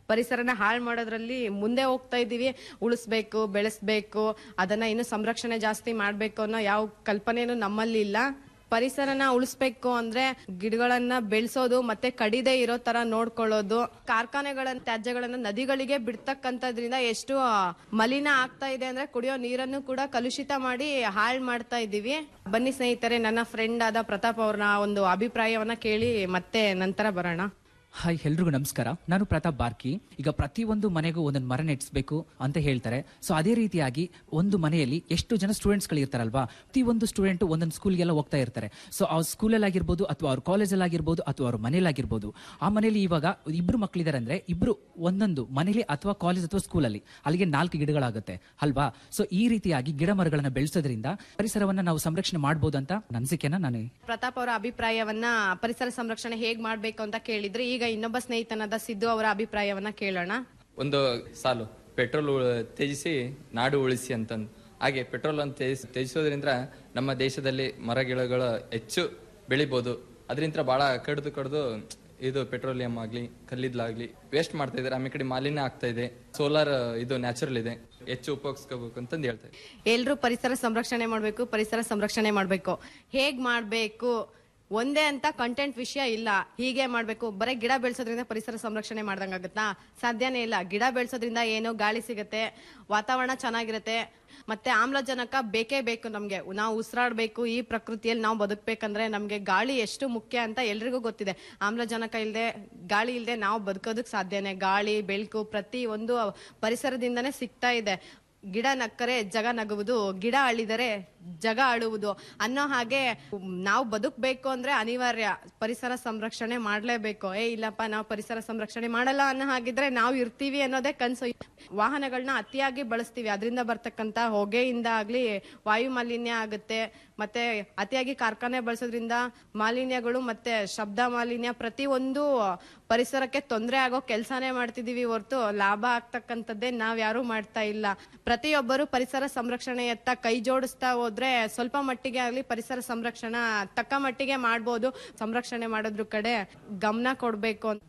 ಪರಿಸರನ ಹಾಳು ಮಾಡೋದ್ರಲ್ಲಿ ಮುಂದೆ ಹೋಗ್ತಾ ಇದೀವಿ ಉಳಿಸ್ಬೇಕು ಬೆಳೆಸ್ಬೇಕು ಅದನ್ನ ಇನ್ನು ಸಂರಕ್ಷಣೆ ಜಾಸ್ತಿ ಮಾಡ್ಬೇಕು ಅನ್ನೋ ಯಾವ ಕಲ್ಪನೆನೂ ನಮ್ಮಲ್ಲಿ ಇಲ್ಲ ಪರಿಸರನ ಉಳಿಸ್ಬೇಕು ಅಂದ್ರೆ ಗಿಡಗಳನ್ನ ಬೆಳೆಸೋದು ಮತ್ತೆ ಕಡಿದೆ ಇರೋ ತರ ನೋಡ್ಕೊಳ್ಳೋದು ಕಾರ್ಖಾನೆಗಳ ತ್ಯಾಜ್ಯಗಳನ್ನ ನದಿಗಳಿಗೆ ಬಿಡ್ತಕ್ಕಂಥದ್ರಿಂದ ಎಷ್ಟು ಆ, ಮಲಿನ ಆಗ್ತಾ ಇದೆ ಅಂದ್ರೆ ಕುಡಿಯೋ ನೀರನ್ನು ಕೂಡ ಕಲುಷಿತ ಮಾಡಿ ಹಾಳ್ ಮಾಡ್ತಾ ಇದೀವಿ ಬನ್ನಿ ಸ್ನೇಹಿತರೆ ನನ್ನ ಫ್ರೆಂಡ್ ಆದ ಪ್ರತಾಪ್ ಅವ್ರನ್ನ ಒಂದು ಅಭಿಪ್ರಾಯವನ್ನ ಕೇಳಿ ಮತ್ತೆ ನಂತರ ಬರೋಣ ಹಾಯ್ ಎಲ್ರಿಗೂ ನಮಸ್ಕಾರ ನಾನು ಪ್ರತಾಪ್ ಬಾರ್ಕಿ ಈಗ ಪ್ರತಿಯೊಂದು ಮನೆಗೂ ಒಂದೊಂದು ಮರ ನೆಟ್ಸ್ಬೇಕು ಅಂತ ಹೇಳ್ತಾರೆ ಸೊ ಅದೇ ರೀತಿಯಾಗಿ ಒಂದು ಮನೆಯಲ್ಲಿ ಎಷ್ಟು ಜನ ಸ್ಟೂಡೆಂಟ್ಸ್ಗಳು ಇರ್ತಾರಲ್ವಾ ಪ್ರತಿ ಒಂದು ಸ್ಟೂಡೆಂಟ್ ಒಂದೊಂದು ಸ್ಕೂಲ್ಗೆಲ್ಲ ಹೋಗ್ತಾ ಇರ್ತಾರೆ ಸೊ ಅವ್ರ ಸ್ಕೂಲಲ್ಲಿ ಆಗಿರ್ಬೋದು ಅಥವಾ ಅವ್ರ ಕಾಲೇಜಲ್ಲಿ ಆಗಿರ್ಬೋದು ಅಥವಾ ಅವ್ರ ಮನೇಲಿ ಆಗಿರ್ಬೋದು ಆ ಮನೇಲಿ ಇವಾಗ ಇಬ್ರು ಮಕ್ಕಳಿದ್ದಾರೆ ಅಂದ್ರೆ ಇಬ್ರು ಒಂದೊಂದು ಮನೇಲಿ ಅಥವಾ ಕಾಲೇಜ್ ಅಥವಾ ಸ್ಕೂಲಲ್ಲಿ ಅಲ್ಲಿಗೆ ನಾಲ್ಕು ಗಿಡಗಳಾಗುತ್ತೆ ಅಲ್ವಾ ಸೊ ಈ ರೀತಿಯಾಗಿ ಗಿಡ ಮರಗಳನ್ನ ಬೆಳೆಸೋದ್ರಿಂದ ಪರಿಸರವನ್ನ ನಾವು ಸಂರಕ್ಷಣೆ ಮಾಡ್ಬೋದು ಅಂತ ನನ್ನ ಅನಿಸಿಕೆನ ನಾನು ಪ್ರತಾಪ್ ಅವರ ಅಭಿಪ್ರಾಯವನ್ನ ಪರಿಸರ ಸಂರಕ್ಷಣೆ ಹೇಗ್ ಮಾಡ್ಬೇಕು ಅಂತ ಕೇಳಿದ್ರೆ ಈಗ ಇನ್ನೊಬ್ಬ ಸ್ನೇಹಿತನಾದ ಸಿದ್ದು ಅವರ ಅಭಿಪ್ರಾಯವನ್ನ ಕೇಳೋಣ ಒಂದು ಸಾಲು ಪೆಟ್ರೋಲ್ ಉಳ- ತ್ಯಜಿಸಿ ನಾಡು ಉಳಿಸಿ ಅಂತಂದು ಹಾಗೆ ಪೆಟ್ರೋಲ್ ಅನ್ನು ತ್ಯಜಿಸ್ ತ್ಯಜಿಸೋದ್ರಿಂದ ನಮ್ಮ ದೇಶದಲ್ಲಿ ಮರಗಿಡಗಳು ಹೆಚ್ಚು ಬೆಳಿಬೋದು ಅದರಿಂದ ಬಹಳ ಕಡ್ದು ಕಡ್ದು ಇದು ಪೆಟ್ರೋಲಿಯಂ ಆಗ್ಲಿ ಕಲ್ಲಿದ್ಲಾಗ್ಲಿ ವೇಸ್ಟ್ ಮಾಡ್ತಾ ಇದ್ದಾರೆ ಆಮೇಲೆ ಕಡೆ ಮಾಲಿನ್ಯ ಆಗ್ತಾ ಇದೆ ಸೋಲಾರ್ ಇದು ನ್ಯಾಚುರಲ್ ಇದೆ ಹೆಚ್ಚು ಉಪಯೋಗಿಸ್ಕೋಬೇಕು ಅಂತಂದು ಹೇಳ್ತಾ ಇದ್ದಾರೆ. ಎಲ್ರು ಪರಿಸರ ಸಂರಕ್ಷಣೆ ಮಾಡ್ಬೇಕು ಪರಿಸರ ಸಂರಕ್ಷಣೆ ಮಾಡ್ಬೇಕು ಹೇಗ್ ಮಾಡ್ಬೇಕು ಒಂದೇ ಅಂತ ಕಂಟೆಂಟ್ ವಿಷಯ ಇಲ್ಲ ಹೀಗೆ ಮಾಡ್ಬೇಕು ಬರೀ ಗಿಡ ಬೆಳೆಸೋದ್ರಿಂದ ಪರಿಸರ ಸಂರಕ್ಷಣೆ ಮಾಡ್ದಂಗಾಗತ್ತಾ ಸಾಧ್ಯನೇ ಇಲ್ಲ ಗಿಡ ಬೆಳೆಸೋದ್ರಿಂದ ಏನೋ ಗಾಳಿ ಸಿಗುತ್ತೆ ವಾತಾವರಣ ಚೆನ್ನಾಗಿರುತ್ತೆ ಮತ್ತೆ ಆಮ್ಲಜನಕ ಬೇಕೇ ಬೇಕು ನಮ್ಗೆ ನಾವು ಉಸಿರಾಡ್ಬೇಕು ಈ ಪ್ರಕೃತಿಯಲ್ಲಿ ನಾವು ಬದುಕ್ಬೇಕಂದ್ರೆ ನಮ್ಗೆ ಗಾಳಿ ಎಷ್ಟು ಮುಖ್ಯ ಅಂತ ಎಲ್ರಿಗೂ ಗೊತ್ತಿದೆ ಆಮ್ಲಜನಕ ಇಲ್ಲದೆ ಗಾಳಿ ಇಲ್ಲದೆ ನಾವು ಬದುಕೋದಕ್ ಸಾಧ್ಯನೇ ಗಾಳಿ ಬೆಳಕು ಪ್ರತಿ ಒಂದು ಪರಿಸರದಿಂದನೇ ಸಿಗ್ತಾ ಇದೆ ಗಿಡ ನಕ್ಕರೆ ಜಗ ನಗುವುದು ಗಿಡ ಅಳಿದರೆ ಜಗ ಅಳುವುದು ಅನ್ನೋ ಹಾಗೆ ನಾವು ಬದುಕಬೇಕು ಅಂದ್ರೆ ಅನಿವಾರ್ಯ ಪರಿಸರ ಸಂರಕ್ಷಣೆ ಮಾಡ್ಲೇಬೇಕು ಏ ಇಲ್ಲಪ್ಪ ನಾವು ಪರಿಸರ ಸಂರಕ್ಷಣೆ ಮಾಡಲ್ಲ ಅನ್ನೋ ಹಾಗಿದ್ರೆ ನಾವು ಇರ್ತೀವಿ ಅನ್ನೋದೇ ಕನ್ಸು ವಾಹನಗಳನ್ನ ಅತಿಯಾಗಿ ಬಳಸ್ತೀವಿ ಅದರಿಂದ ಬರ್ತಕ್ಕಂತ ಹೊಗೆಯಿಂದ ಆಗ್ಲಿ ವಾಯು ಮಾಲಿನ್ಯ ಆಗುತ್ತೆ ಮತ್ತೆ ಅತಿಯಾಗಿ ಕಾರ್ಖಾನೆ ಬಳಸೋದ್ರಿಂದ ಮಾಲಿನ್ಯಗಳು ಮತ್ತೆ ಶಬ್ದ ಮಾಲಿನ್ಯ ಪ್ರತಿ ಒಂದು ಪರಿಸರಕ್ಕೆ ತೊಂದರೆ ಆಗೋ ಕೆಲಸನೇ ಮಾಡ್ತಿದೀವಿ ಹೊರತು ಲಾಭ ಆಗ್ತಕ್ಕಂಥದ್ದೇ ನಾವ್ ಯಾರು ಮಾಡ್ತಾ ಇಲ್ಲ ಪ್ರತಿಯೊಬ್ಬರು ಪರಿಸರ ಸಂರಕ್ಷಣೆಯತ್ತ ಕೈ ಜೋಡಿಸ್ತಾ ಹೋದ್ರೆ ಸ್ವಲ್ಪ ಮಟ್ಟಿಗೆ ಆಗ್ಲಿ ಪರಿಸರ ಸಂರಕ್ಷಣಾ ತಕ್ಕ ಮಟ್ಟಿಗೆ ಮಾಡ್ಬೋದು ಸಂರಕ್ಷಣೆ ಮಾಡೋದ್ರ ಕಡೆ ಗಮನ ಕೊಡ್ಬೇಕು ಅಂತ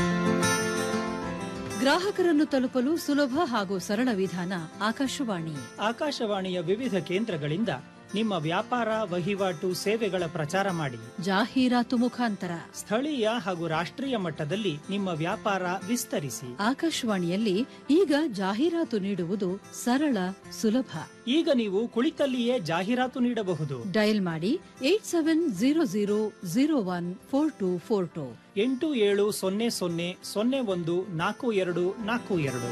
ಗ್ರಾಹಕರನ್ನು ತಲುಪಲು ಸುಲಭ ಹಾಗೂ ಸರಳ ವಿಧಾನ ಆಕಾಶವಾಣಿ ಆಕಾಶವಾಣಿಯ ವಿವಿಧ ಕೇಂದ್ರಗಳಿಂದ ನಿಮ್ಮ ವ್ಯಾಪಾರ ವಹಿವಾಟು ಸೇವೆಗಳ ಪ್ರಚಾರ ಮಾಡಿ ಜಾಹೀರಾತು ಮುಖಾಂತರ ಸ್ಥಳೀಯ ಹಾಗೂ ರಾಷ್ಟ್ರೀಯ ಮಟ್ಟದಲ್ಲಿ ನಿಮ್ಮ ವ್ಯಾಪಾರ ವಿಸ್ತರಿಸಿ ಆಕಾಶವಾಣಿಯಲ್ಲಿ ಈಗ ಜಾಹೀರಾತು ನೀಡುವುದು ಸರಳ ಸುಲಭ ಈಗ ನೀವು ಕುಳಿತಲ್ಲಿಯೇ ಜಾಹೀರಾತು ನೀಡಬಹುದು ಡಯಲ್ ಮಾಡಿ eight seven zero zero zero one four two four two ಎಂಟು ಏಳು ಸೊನ್ನೆ ಸೊನ್ನೆ ಸೊನ್ನೆ ಒಂದು ನಾಲ್ಕು ಎರಡು ನಾಲ್ಕು ಎರಡು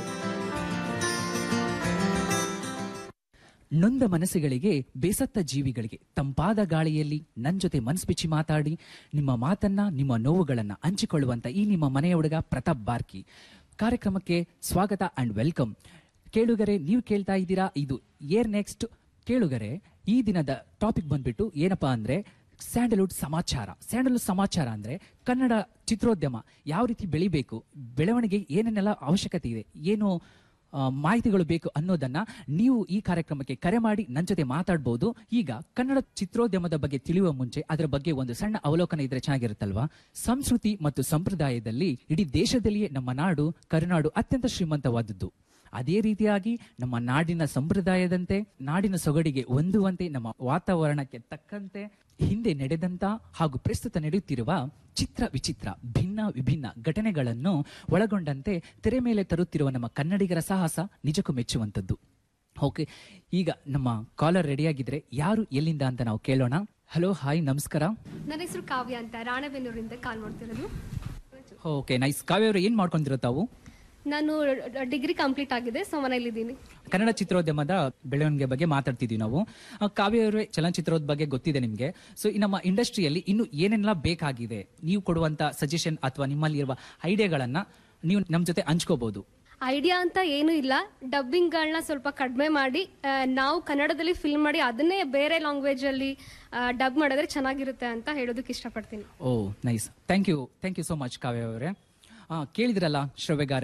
ನೊಂದ ಮನಸ್ಸುಗಳಿಗೆ ಬೇಸತ್ತ ಜೀವಿಗಳಿಗೆ ತಂಪಾದ ಗಾಳಿಯಲ್ಲಿ ನನ್ನ ಜೊತೆ ಮನಸ್ಸು ಬಿಚ್ಚಿ ಮಾತಾಡಿ ನಿಮ್ಮ ಮಾತನ್ನ ನಿಮ್ಮ ನೋವುಗಳನ್ನ ಹಂಚಿಕೊಳ್ಳುವಂತ ಈ ನಿಮ್ಮ ಮನೆಯ ಹುಡುಗ ಪ್ರತಾಪ್ ಬಾರ್ಕಿ ಕಾರ್ಯಕ್ರಮಕ್ಕೆ ಸ್ವಾಗತ ಅಂಡ್ ವೆಲ್ಕಮ್ ಕೇಳುಗರೆ ನೀವು ಕೇಳ್ತಾ ಇದ್ದೀರಾ ಇದು ಏರ್ ನೆಕ್ಸ್ಟ್ ಕೇಳುಗರೆ ಈ ದಿನದ ಟಾಪಿಕ್ ಬಂದ್ಬಿಟ್ಟು ಏನಪ್ಪಾ ಅಂದ್ರೆ ಸ್ಯಾಂಡಲ್ವುಡ್ ಸಮಾಚಾರ ಸ್ಯಾಂಡಲ್ವುಡ್ ಸಮಾಚಾರ ಅಂದ್ರೆ ಕನ್ನಡ ಚಿತ್ರೋದ್ಯಮ ಯಾವ ರೀತಿ ಬೆಳಿಬೇಕು ಬೆಳವಣಿಗೆ ಏನೇನೆಲ್ಲ ಅವಶ್ಯಕತೆ ಇದೆ ಏನು ಆ, ಮಾಹಿತಿಗಳು ಬೇಕು ಅನ್ನೋದನ್ನ ನೀವು ಈ ಕಾರ್ಯಕ್ರಮಕ್ಕೆ ಕರೆ ಮಾಡಿ ನನ್ನ ಜೊತೆ ಮಾತಾಡ್ಬೋದು ಈಗ ಕನ್ನಡ ಚಿತ್ರೋದ್ಯಮದ ಬಗ್ಗೆ ತಿಳಿಯುವ ಮುಂಚೆ ಅದರ ಬಗ್ಗೆ ಒಂದು ಸಣ್ಣ ಅವಲೋಕನ ಇದ್ರೆ ಚೆನ್ನಾಗಿರುತ್ತಲ್ವಾ ಸಂಸ್ಕೃತಿ ಮತ್ತು ಸಂಪ್ರದಾಯದಲ್ಲಿ ಇಡೀ ದೇಶದಲ್ಲಿಯೇ ನಮ್ಮ ನಾಡು ಕರುನಾಡು ಅತ್ಯಂತ ಶ್ರೀಮಂತವಾದದ್ದು ಅದೇ ರೀತಿಯಾಗಿ ನಮ್ಮ ನಾಡಿನ ಸಂಪ್ರದಾಯದಂತೆ ನಾಡಿನ ಸೊಗಡಿಗೆ ಹೊಂದುವಂತೆ ನಮ್ಮ ವಾತಾವರಣಕ್ಕೆ ತಕ್ಕಂತೆ ಹಿಂದೆ ನಡೆದಂತ ಹಾಗೂ ಪ್ರಸ್ತುತ ನಡೆಯುತ್ತಿರುವ ಚಿತ್ರ ವಿಚಿತ್ರ ಭಿನ್ನ ವಿಭಿನ್ನ ಘಟನೆಗಳನ್ನು ಒಳಗೊಂಡಂತೆ ತೆರೆ ಮೇಲೆ ತರುತ್ತಿರುವ ನಮ್ಮ ಕನ್ನಡಿಗರ ಸಾಹಸ ನಿಜಕ್ಕೂ ಮೆಚ್ಚುವಂಥದ್ದು ಓಕೆ ಈಗ ನಮ್ಮ ಕಾಲರ್ ರೆಡಿಯಾಗಿದ್ರೆ ಯಾರು ಎಲ್ಲಿಂದ ಅಂತ ನಾವು ಕೇಳೋಣ ಹಲೋ ಹಾಯ್ ನಮಸ್ಕಾರ ನನ್ನ ಹೆಸರು ಕಾವ್ಯ ಅಂತ ರಾಣೆಬೆನ್ನೂರಿಂದ ಕಾಲ್ ಮಾಡ್ತಿರೋದು ಓಕೆ ನೈಸ್ ಕಾವ್ಯ ಅವರು ಏನ್ ಮಾಡ್ಕೊಂಡಿರೋ ತಾವು ನಾನು ಡಿಗ್ರಿ ಕಂಪ್ಲೀಟ್ ಆಗಿದೆ ಸೊ ಮನೇಲಿದ್ದೀನಿ ಕನ್ನಡ ಚಿತ್ರೋದ್ಯಮದ ಬೆಳವಣಿಗೆ ಬಗ್ಗೆ ಮಾತಾಡ್ತಿದ್ವಿ ನಾವು ಆ, ಕಾವ್ಯ ಅವರೇ ಚಲನಚಿತ್ರದ ಬಗ್ಗೆ ಗೊತ್ತಿದೆ ನಿಮಗೆ ಸೊ ಈ ನಮ್ಮ ಇಂಡಸ್ಟ್ರಿಯಲ್ಲಿ ಇನ್ನು ಏನೆಲ್ಲ ಬೇಕಾಗಿದೆ ನೀವು ಕೊಡುವಂತ ಸಜೆಷನ್ ಅಥವಾ ನಿಮ್ಮಲ್ಲಿ ಇರುವ ಐಡಿಯಾಗಳನ್ನ ನೀವು ನಮ್ಮ ಜೊತೆ ಹಂಚ್ಕೋಬಹುದು ಐಡಿಯಾ ಅಂತ ಏನೂ ಇಲ್ಲ ಡಬ್ಬಿಂಗ್ಗಳನ್ನ ಸ್ವಲ್ಪ ಕಡಿಮೆ ಮಾಡಿ ಆ, ನಾವು ಕನ್ನಡದಲ್ಲಿ ಫಿಲ್ಮ್ ಮಾಡಿ ಅದನ್ನೇ ಬೇರೆ ಲ್ಯಾಂಗ್ವೇಜ್ ಅಲ್ಲಿ ಡಬ್ ಮಾಡಿದ್ರೆ ಚೆನ್ನಾಗಿರುತ್ತೆ ಅಂತ ಹೇಳೋದಕ್ಕೆ ಇಷ್ಟಪಡ್ತೀನಿ oh nice thank you thank you so much Kavya ಅವರೇ ಆ, ಕೇಳಿದ್ರಲ್ಲ ಶ್ರವ್ಯಗಾರರೇ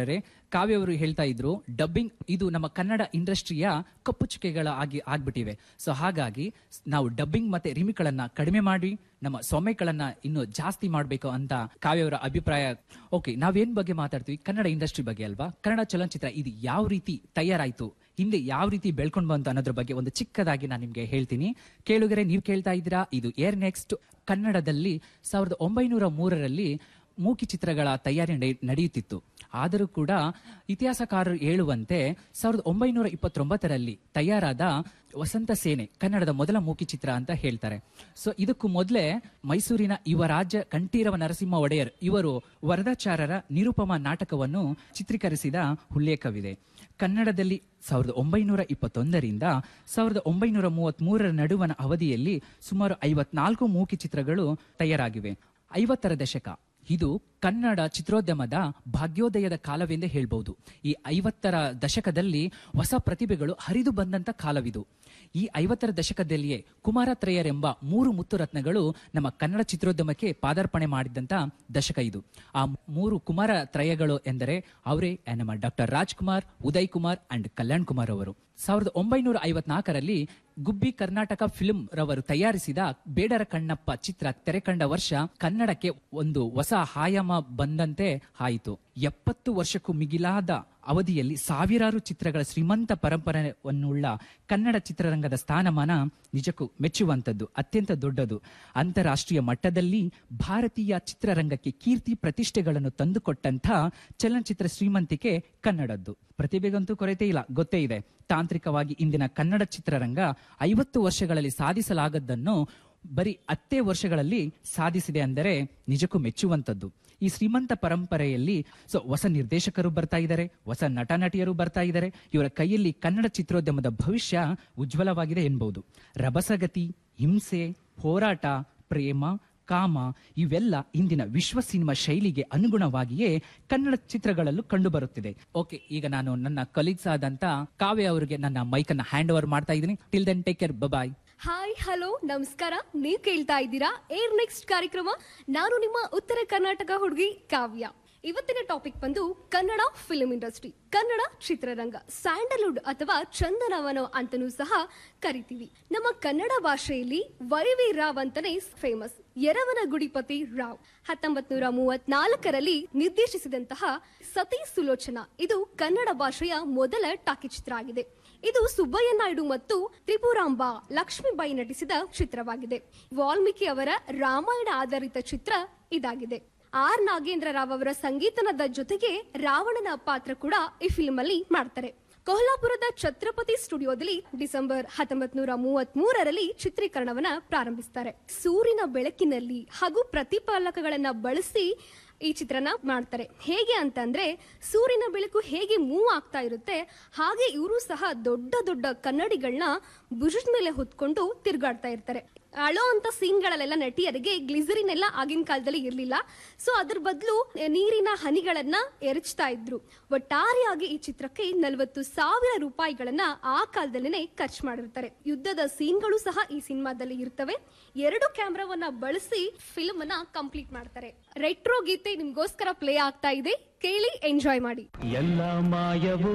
ಕಾವ್ಯ ಅವರು ಹೇಳ್ತಾ ಇದ್ರು ಡಬ್ಬಿಂಗ್ ಇದು ನಮ್ಮ ಕನ್ನಡ ಇಂಡಸ್ಟ್ರಿಯ ಕಪ್ಪು ಚುಕ್ಕೆಗಳ ಆಗಿ ಆಗ್ಬಿಟ್ಟಿವೆ ಸೊ ಹಾಗಾಗಿ ನಾವು ಡಬ್ಬಿಂಗ್ ಮತ್ತೆ ರಿಮಿಕ್ಗಳನ್ನ ಕಡಿಮೆ ಮಾಡಿ ನಮ್ಮ ಸೊಮ್ಮೆಗಳನ್ನ ಇನ್ನು ಜಾಸ್ತಿ ಮಾಡಬೇಕು ಅಂತ ಕಾವ್ಯವರ ಅಭಿಪ್ರಾಯ ಓಕೆ ನಾವೇನ್ ಬಗ್ಗೆ ಮಾತಾಡ್ತೀವಿ ಕನ್ನಡ ಇಂಡಸ್ಟ್ರಿ ಬಗ್ಗೆ ಅಲ್ವಾ ಕನ್ನಡ ಚಲನಚಿತ್ರ ಇದು ಯಾವ ರೀತಿ ತಯಾರಾಯ್ತು ಹಿಂದೆ ಯಾವ ರೀತಿ ಬೆಳ್ಕೊಂಡು ಬಂತು ಅನ್ನೋದ್ರ ಬಗ್ಗೆ ಒಂದು ಚಿಕ್ಕದಾಗಿ ನಾನು ನಿಮ್ಗೆ ಹೇಳ್ತೀನಿ ಕೇಳುಗರೆ ನೀವು ಕೇಳ್ತಾ ಇದ್ದೀರಾ ಇದು ಏರ್ ನೆಕ್ಸ್ಟ್ ಕನ್ನಡದಲ್ಲಿ ಸಾವಿರದ ಒಂಬೈನೂರ ಮೂರರಲ್ಲಿ ಮೂಕಿ ಚಿತ್ರಗಳ ತಯಾರಿ ನಡೆ- ನಡೆಯುತ್ತಿತ್ತು ಆದರೂ ಕೂಡ ಇತಿಹಾಸಕಾರರು ಹೇಳುವಂತೆ ಸಾವಿರದ ಒಂಬೈನೂರ ಇಪ್ಪತ್ತೊಂಬತ್ತರಲ್ಲಿ ತಯಾರಾದ ವಸಂತ ಸೇನೆ ಕನ್ನಡದ ಮೊದಲ ಮೂಕಿ ಚಿತ್ರ ಅಂತ ಹೇಳ್ತಾರೆ ಸೊ ಇದಕ್ಕೂ ಮೊದಲೇ ಮೈಸೂರಿನ ಯುವರಾಜ ಕಂಠೀರವ ನರಸಿಂಹ ಒಡೆಯರ್ ಇವರು ವರದಾಚಾರರ ನಿರುಪಮ ನಾಟಕವನ್ನು ಚಿತ್ರೀಕರಿಸಿದ ಉಲ್ಲೇಖವಿದೆ ಕನ್ನಡದಲ್ಲಿ ಸಾವಿರದ ಒಂಬೈನೂರ ಇಪ್ಪತ್ತೊಂದರಿಂದ ಸಾವಿರದ ಒಂಬೈನೂರ ಮೂವತ್ತ್ ಮೂರರ ನಡುವಣ ಅವಧಿಯಲ್ಲಿ ಸುಮಾರು ಐವತ್ನಾಲ್ಕು ಮೂಕಿ ಚಿತ್ರಗಳು ತಯಾರಾಗಿವೆ ಐವತ್ತರ ದಶಕ ಇದು ಕನ್ನಡ ಚಿತ್ರೋದ್ಯಮದ ಭಾಗ್ಯೋದಯದ ಕಾಲವೆಂದೇ ಹೇಳ್ಬಹುದು ಈ ಐವತ್ತರ ದಶಕದಲ್ಲಿ ಹೊಸ ಪ್ರತಿಭೆಗಳು ಹರಿದು ಬಂದಂತ ಕಾಲವಿದು ಈ ಐವತ್ತರ ದಶಕದಲ್ಲಿಯೇ ಕುಮಾರತ್ರಯರೆಂಬ ಮೂರು ಮುತ್ತುರತ್ನಗಳು ನಮ್ಮ ಕನ್ನಡ ಚಿತ್ರೋದ್ಯಮಕ್ಕೆ ಪಾದಾರ್ಪಣೆ ಮಾಡಿದಂತ ದಶಕ ಇದು ಆ ಮೂರು ಕುಮಾರ ತ್ರಯಗಳು ಎಂದರೆ ಅವರೇ ನಮ್ಮ ಡಾಕ್ಟರ್ ರಾಜ್ಕುಮಾರ್ ಉದಯ್ ಕುಮಾರ್ ಅಂಡ್ ಕಲ್ಯಾಣ್ ಕುಮಾರ್ ಅವರು ಸಾವಿರದ ಒಂಬೈನೂರ ಐವತ್ನಾಲ್ಕರಲ್ಲಿ ಗುಬ್ಬಿ ಕರ್ನಾಟಕ ಫಿಲ್ಮ್ ರವರು ತಯಾರಿಸಿದ ಬೇಡರ ಕಣ್ಣಪ್ಪ ಚಿತ್ರ ತೆರೆಕಂಡ ವರ್ಷ ಕನ್ನಡಕ್ಕೆ ಒಂದು ಹೊಸ ಆಯಾಮ ಬಂದಂತೆ ಆಯಿತು ಎಪ್ಪತ್ತು ವರ್ಷಕ್ಕೂ ಮಿಗಿಲಾದ ಅವಧಿಯಲ್ಲಿ ಸಾವಿರಾರು ಚಿತ್ರಗಳ ಶ್ರೀಮಂತ ಪರಂಪರೆಯನ್ನುಳ್ಳ ಕನ್ನಡ ಚಿತ್ರರಂಗದ ಸ್ಥಾನಮಾನ ನಿಜಕ್ಕೂ ಮೆಚ್ಚುವಂಥದ್ದು ಅತ್ಯಂತ ದೊಡ್ಡದು ಅಂತಾರಾಷ್ಟ್ರೀಯ ಮಟ್ಟದಲ್ಲಿ ಭಾರತೀಯ ಚಿತ್ರರಂಗಕ್ಕೆ ಕೀರ್ತಿ ಪ್ರತಿಷ್ಠೆಗಳನ್ನು ತಂದುಕೊಟ್ಟಂಥ ಚಲನಚಿತ್ರ ಶ್ರೀಮಂತಿಕೆ ಕನ್ನಡದ್ದು ಪ್ರತಿಭೆಗಂತೂ ಕೊರತೆ ಇಲ್ಲ ಗೊತ್ತೇ ಇದೆ ತಾಂತ್ರಿಕವಾಗಿ ಇಂದಿನ ಕನ್ನಡ ಚಿತ್ರರಂಗ ಐವತ್ತು ವರ್ಷಗಳಲ್ಲಿ ಸಾಧಿಸಲಾಗದ್ದನ್ನು ಬರೀ ಹತ್ತೇ ವರ್ಷಗಳಲ್ಲಿ ಸಾಧಿಸಿದೆ ಅಂದರೆ ನಿಜಕ್ಕೂ ಮೆಚ್ಚುವಂಥದ್ದು ಈ ಶ್ರೀಮಂತ ಪರಂಪರೆಯಲ್ಲಿ ಸೊ ಹೊಸ ನಿರ್ದೇಶಕರು ಬರ್ತಾ ಇದ್ದಾರೆ ಹೊಸ ನಟ ನಟಿಯರು ಬರ್ತಾ ಇದ್ದಾರೆ ಇವರ ಕೈಯಲ್ಲಿ ಕನ್ನಡ ಚಿತ್ರೋದ್ಯಮದ ಭವಿಷ್ಯ ಉಜ್ವಲವಾಗಿದೆ ಎನ್ಬಹುದು ರಭಸಗತಿ ಹಿಂಸೆ ಹೋರಾಟ ಪ್ರೇಮ ಕಾಮ ಇವೆಲ್ಲ ಇಂದಿನ ವಿಶ್ವ ಸಿನಿಮಾ ಶೈಲಿಗೆ ಅನುಗುಣವಾಗಿಯೇ ಕನ್ನಡ ಚಿತ್ರಗಳಲ್ಲೂ ಕಂಡು ಬರುತ್ತಿದೆ ಓಕೆ ಈಗ ನಾನು ನನ್ನ ಕಲೀಗ್ಸ್ ಆದಂತ ಕಾವ್ಯ ಅವರಿಗೆ ನನ್ನ ಮೈಕ್ ಅನ್ನ ಹ್ಯಾಂಡ್ ಓವರ್ ಮಾಡ್ತಾ ಇದ್ದೀನಿ till then take care bye hi hello ನಮಸ್ಕಾರ ನೀವು ಕೇಳ್ತಾ ಇದ್ದೀರಾ ಏರ್ ನೆಕ್ಸ್ಟ್ ಕಾರ್ಯಕ್ರಮ ನಾನು ನಿಮ್ಮ ಉತ್ತರ ಕರ್ನಾಟಕ ಹುಡುಗಿ ಕಾವ್ಯ ಇವತ್ತಿನ ಟಾಪಿಕ್ ಬಂದು ಕನ್ನಡ ಫಿಲ್ಮ್ ಇಂಡಸ್ಟ್ರಿ ಕನ್ನಡ ಚಿತ್ರರಂಗ ಸ್ಯಾಂಡಲ್ವುಡ್ ಅಥವಾ ಚಂದನವನ ಅಂತನೂ ಸಹ ಕರಿತೀವಿ ನಮ್ಮ ಕನ್ನಡ ಭಾಷೆಯಲ್ಲಿ ವೈವಿ ರಾವ್ ಅಂತಾನೆ ಫೇಮಸ್ ಎರವನ ಗುಡಿಪತಿ ರಾವ್ ಹತ್ತೊಂಬತ್ ನೂರ ಮೂವತ್ನಾಲ್ಕರಲ್ಲಿ ನಿರ್ದೇಶಿಸಿದಂತಹ ಸತಿ ಸುಲೋಚನಾ ಇದು ಕನ್ನಡ ಭಾಷೆಯ ಮೊದಲ ಟಾಕಿ ಚಿತ್ರ ಆಗಿದೆ ಇದು ಸುಬ್ಬಯ್ಯ ನಾಯ್ಡು ಮತ್ತು ತ್ರಿಪುರಾಂಬ ಲಕ್ಷ್ಮೀಬಾಯಿ ನಟಿಸಿದ ಚಿತ್ರವಾಗಿದೆ ವಾಲ್ಮೀಕಿ ಅವರ ರಾಮಾಯಣ ಆಧಾರಿತ ಚಿತ್ರ ಇದಾಗಿದೆ ಆರ್ ನಾಗೇಂದ್ರ ರಾವ್ ಅವರ ಸಂಗೀತನದ ಜೊತೆಗೆ ರಾವಣನ ಪಾತ್ರ ಕೂಡ ಈ ಫಿಲ್ಮ್ ಅಲ್ಲಿ ಮಾಡ್ತಾರೆ ಕೊಲ್ಹಾಪುರದ ಛತ್ರಪತಿ ಸ್ಟುಡಿಯೋದಲ್ಲಿ ಡಿಸೆಂಬರ್ ಹತ್ತೊಂಬತ್ ನೂರ ಮೂವತ್ತ್ ಮೂರರಲ್ಲಿ ಚಿತ್ರೀಕರಣವನ್ನ ಪ್ರಾರಂಭಿಸ್ತಾರೆ ಸೂರ್ಯನ ಬೆಳಕಿನಲ್ಲಿ ಹಾಗೂ ಪ್ರತಿಫಲಕಗಳನ್ನ ಬಳಸಿ ಈ ಚಿತ್ರನ ಮಾಡ್ತಾರೆ ಹೇಗೆ ಅಂತಂದ್ರೆ ಸೂರ್ಯನ ಬೆಳಕು ಹೇಗೆ ಮೂವ್ ಆಗ್ತಾ ಇರುತ್ತೆ ಹಾಗೆ ಇವರು ಸಹ ದೊಡ್ಡ ದೊಡ್ಡ ಕನ್ನಡಿಗಳನ್ನ ಭುಜದ ಮೇಲೆ ಹೊತ್ಕೊಂಡು ತಿರುಗಾಡ್ತಾ ಇರ್ತಾರೆ ಅಳೋ ಅಂತ ಸೀನ್ಗಳಲ್ಲೆಲ್ಲ ನಟಿಯರಿಗೆ ಗ್ಲಿಸರಿನ್ ಎಲ್ಲ ಆಗಿನ ಕಾಲದಲ್ಲಿ ಇರಲಿಲ್ಲ ಸೊ ಅದ್ರ ಬದಲು ನೀರಿನ ಹನಿಗಳನ್ನ ಎರಚ್ತಾ ಇದ್ರು ಒಟ್ಟಾರೆಯಾಗಿ ಈ ಚಿತ್ರಕ್ಕೆ ನಲವತ್ತು ಸಾವಿರ ರೂಪಾಯಿಗಳನ್ನ ಆ ಕಾಲದಲ್ಲಿನೇ ಖರ್ಚು ಮಾಡಿರ್ತಾರೆ ಯುದ್ಧದ ಸೀನ್ಗಳು ಸಹ ಈ ಸಿನಿಮಾದಲ್ಲಿ ಇರ್ತವೆ ಎರಡು ಕ್ಯಾಮ್ರಾವನ್ನ ಬಳಸಿ ಫಿಲ್ಮ್ ಅನ್ನ ಕಂಪ್ಲೀಟ್ ಮಾಡ್ತಾರೆ ರೆಟ್ರೋ ಗೀತೆ ನಿಮ್ಗೋಸ್ಕರ ಪ್ಲೇ ಆಗ್ತಾ ಇದೆ ಕೇಳಿ ಎಂಜಾಯ್ ಮಾಡಿ ಎಲ್ಲ ಮಾಯವೋ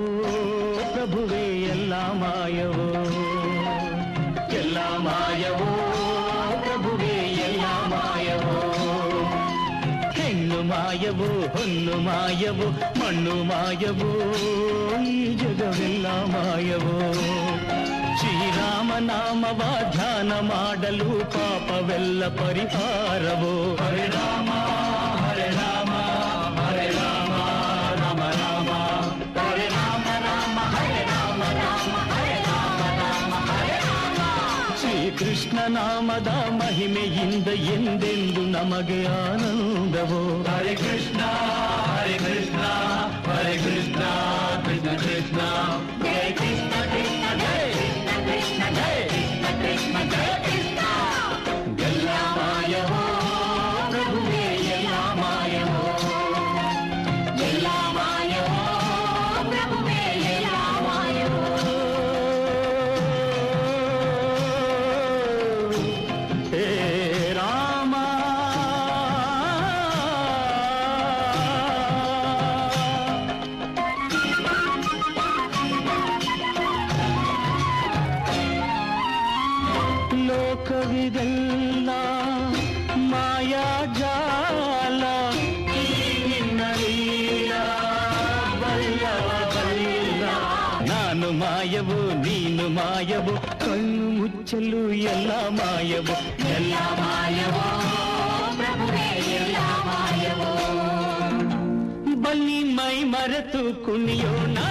ಪ್ರಭುವೇ ಎಲ್ಲ ಮಾಯವೋ ಎಲ್ಲ ಮಾಯವೋ ಪ್ರಭುವೇ ಎಲ್ಲ ಮಾಯವೋ ಹೆಣ್ಣು ಮಾಯವೋ ಹೊನ್ನು ಮಾಯವೋ ಮಣ್ಣು ಮಾಯವೋ ಈ ಜಗವೆಲ್ಲ ಮಾಯವೋ ಶ್ರೀರಾಮ ನಾಮವ ಧ್ಯಾನ ಮಾಡಲು ಪಾಪವೆಲ್ಲ ಪರಿಹಾರವೋ ಹರೆ ರಾಮ ಹರೆ ರಾಮ ಹರೆ ರಾಮ ರಾಮ ರಾಮ ಹರೆ ರಾಮ ರಾಮ ಹರೆ ರಾಮ ರಾಮ ಹರೆ ರಾಮ ರಾಮ ಹರೆ ರಾಮ ಶ್ರೀಕೃಷ್ಣ ನಾಮದ ಮಹಿಮೆಯಿಂದ ಎಂದೆಂದು ನಮಗೆ ಆನಂದವೋ ಹರೆ ಕೃಷ್ಣ ಹರೆ ಕೃಷ್ಣ ಹರೆ ಕೃಷ್ಣ ಕೃಷ್ಣ ಕೃಷ್ಣ ಜಯ ಕೃಷ್ಣ ಕೃಷ್ಣ ಜಯ ಕೃಷ್ಣ ಕೃಷ್ಣ ಜಯ ಕೃಷ್ಣ ಕೃಷ್ಣ ಜಯ ಕೃಷ್ಣ ಎಲ್ಲ ಮಾಯವೋ ಪ್ರಭುವೇ ಎಲ್ಲ ಮಾಯವೋ ಎಲ್ಲ ಮಾಯವೋ ಪ್ರಭುವೇ ಎಲ್ಲ ಮಾಯವೋ ಹೇ ರಾಮ ಮಾಯವು ಕಣ್ಣು ಮುಚ್ಚಲು ಎಲ್ಲ ಮಾಯವು ಎಲ್ಲ ಮಾಯವೋ ಪ್ರಭುವೇ ಎಲ್ಲ ಮಾಯವೋ ಬನ್ನಿ ಮೈ ಮರೆತು ಕುಣಿಯೋಣ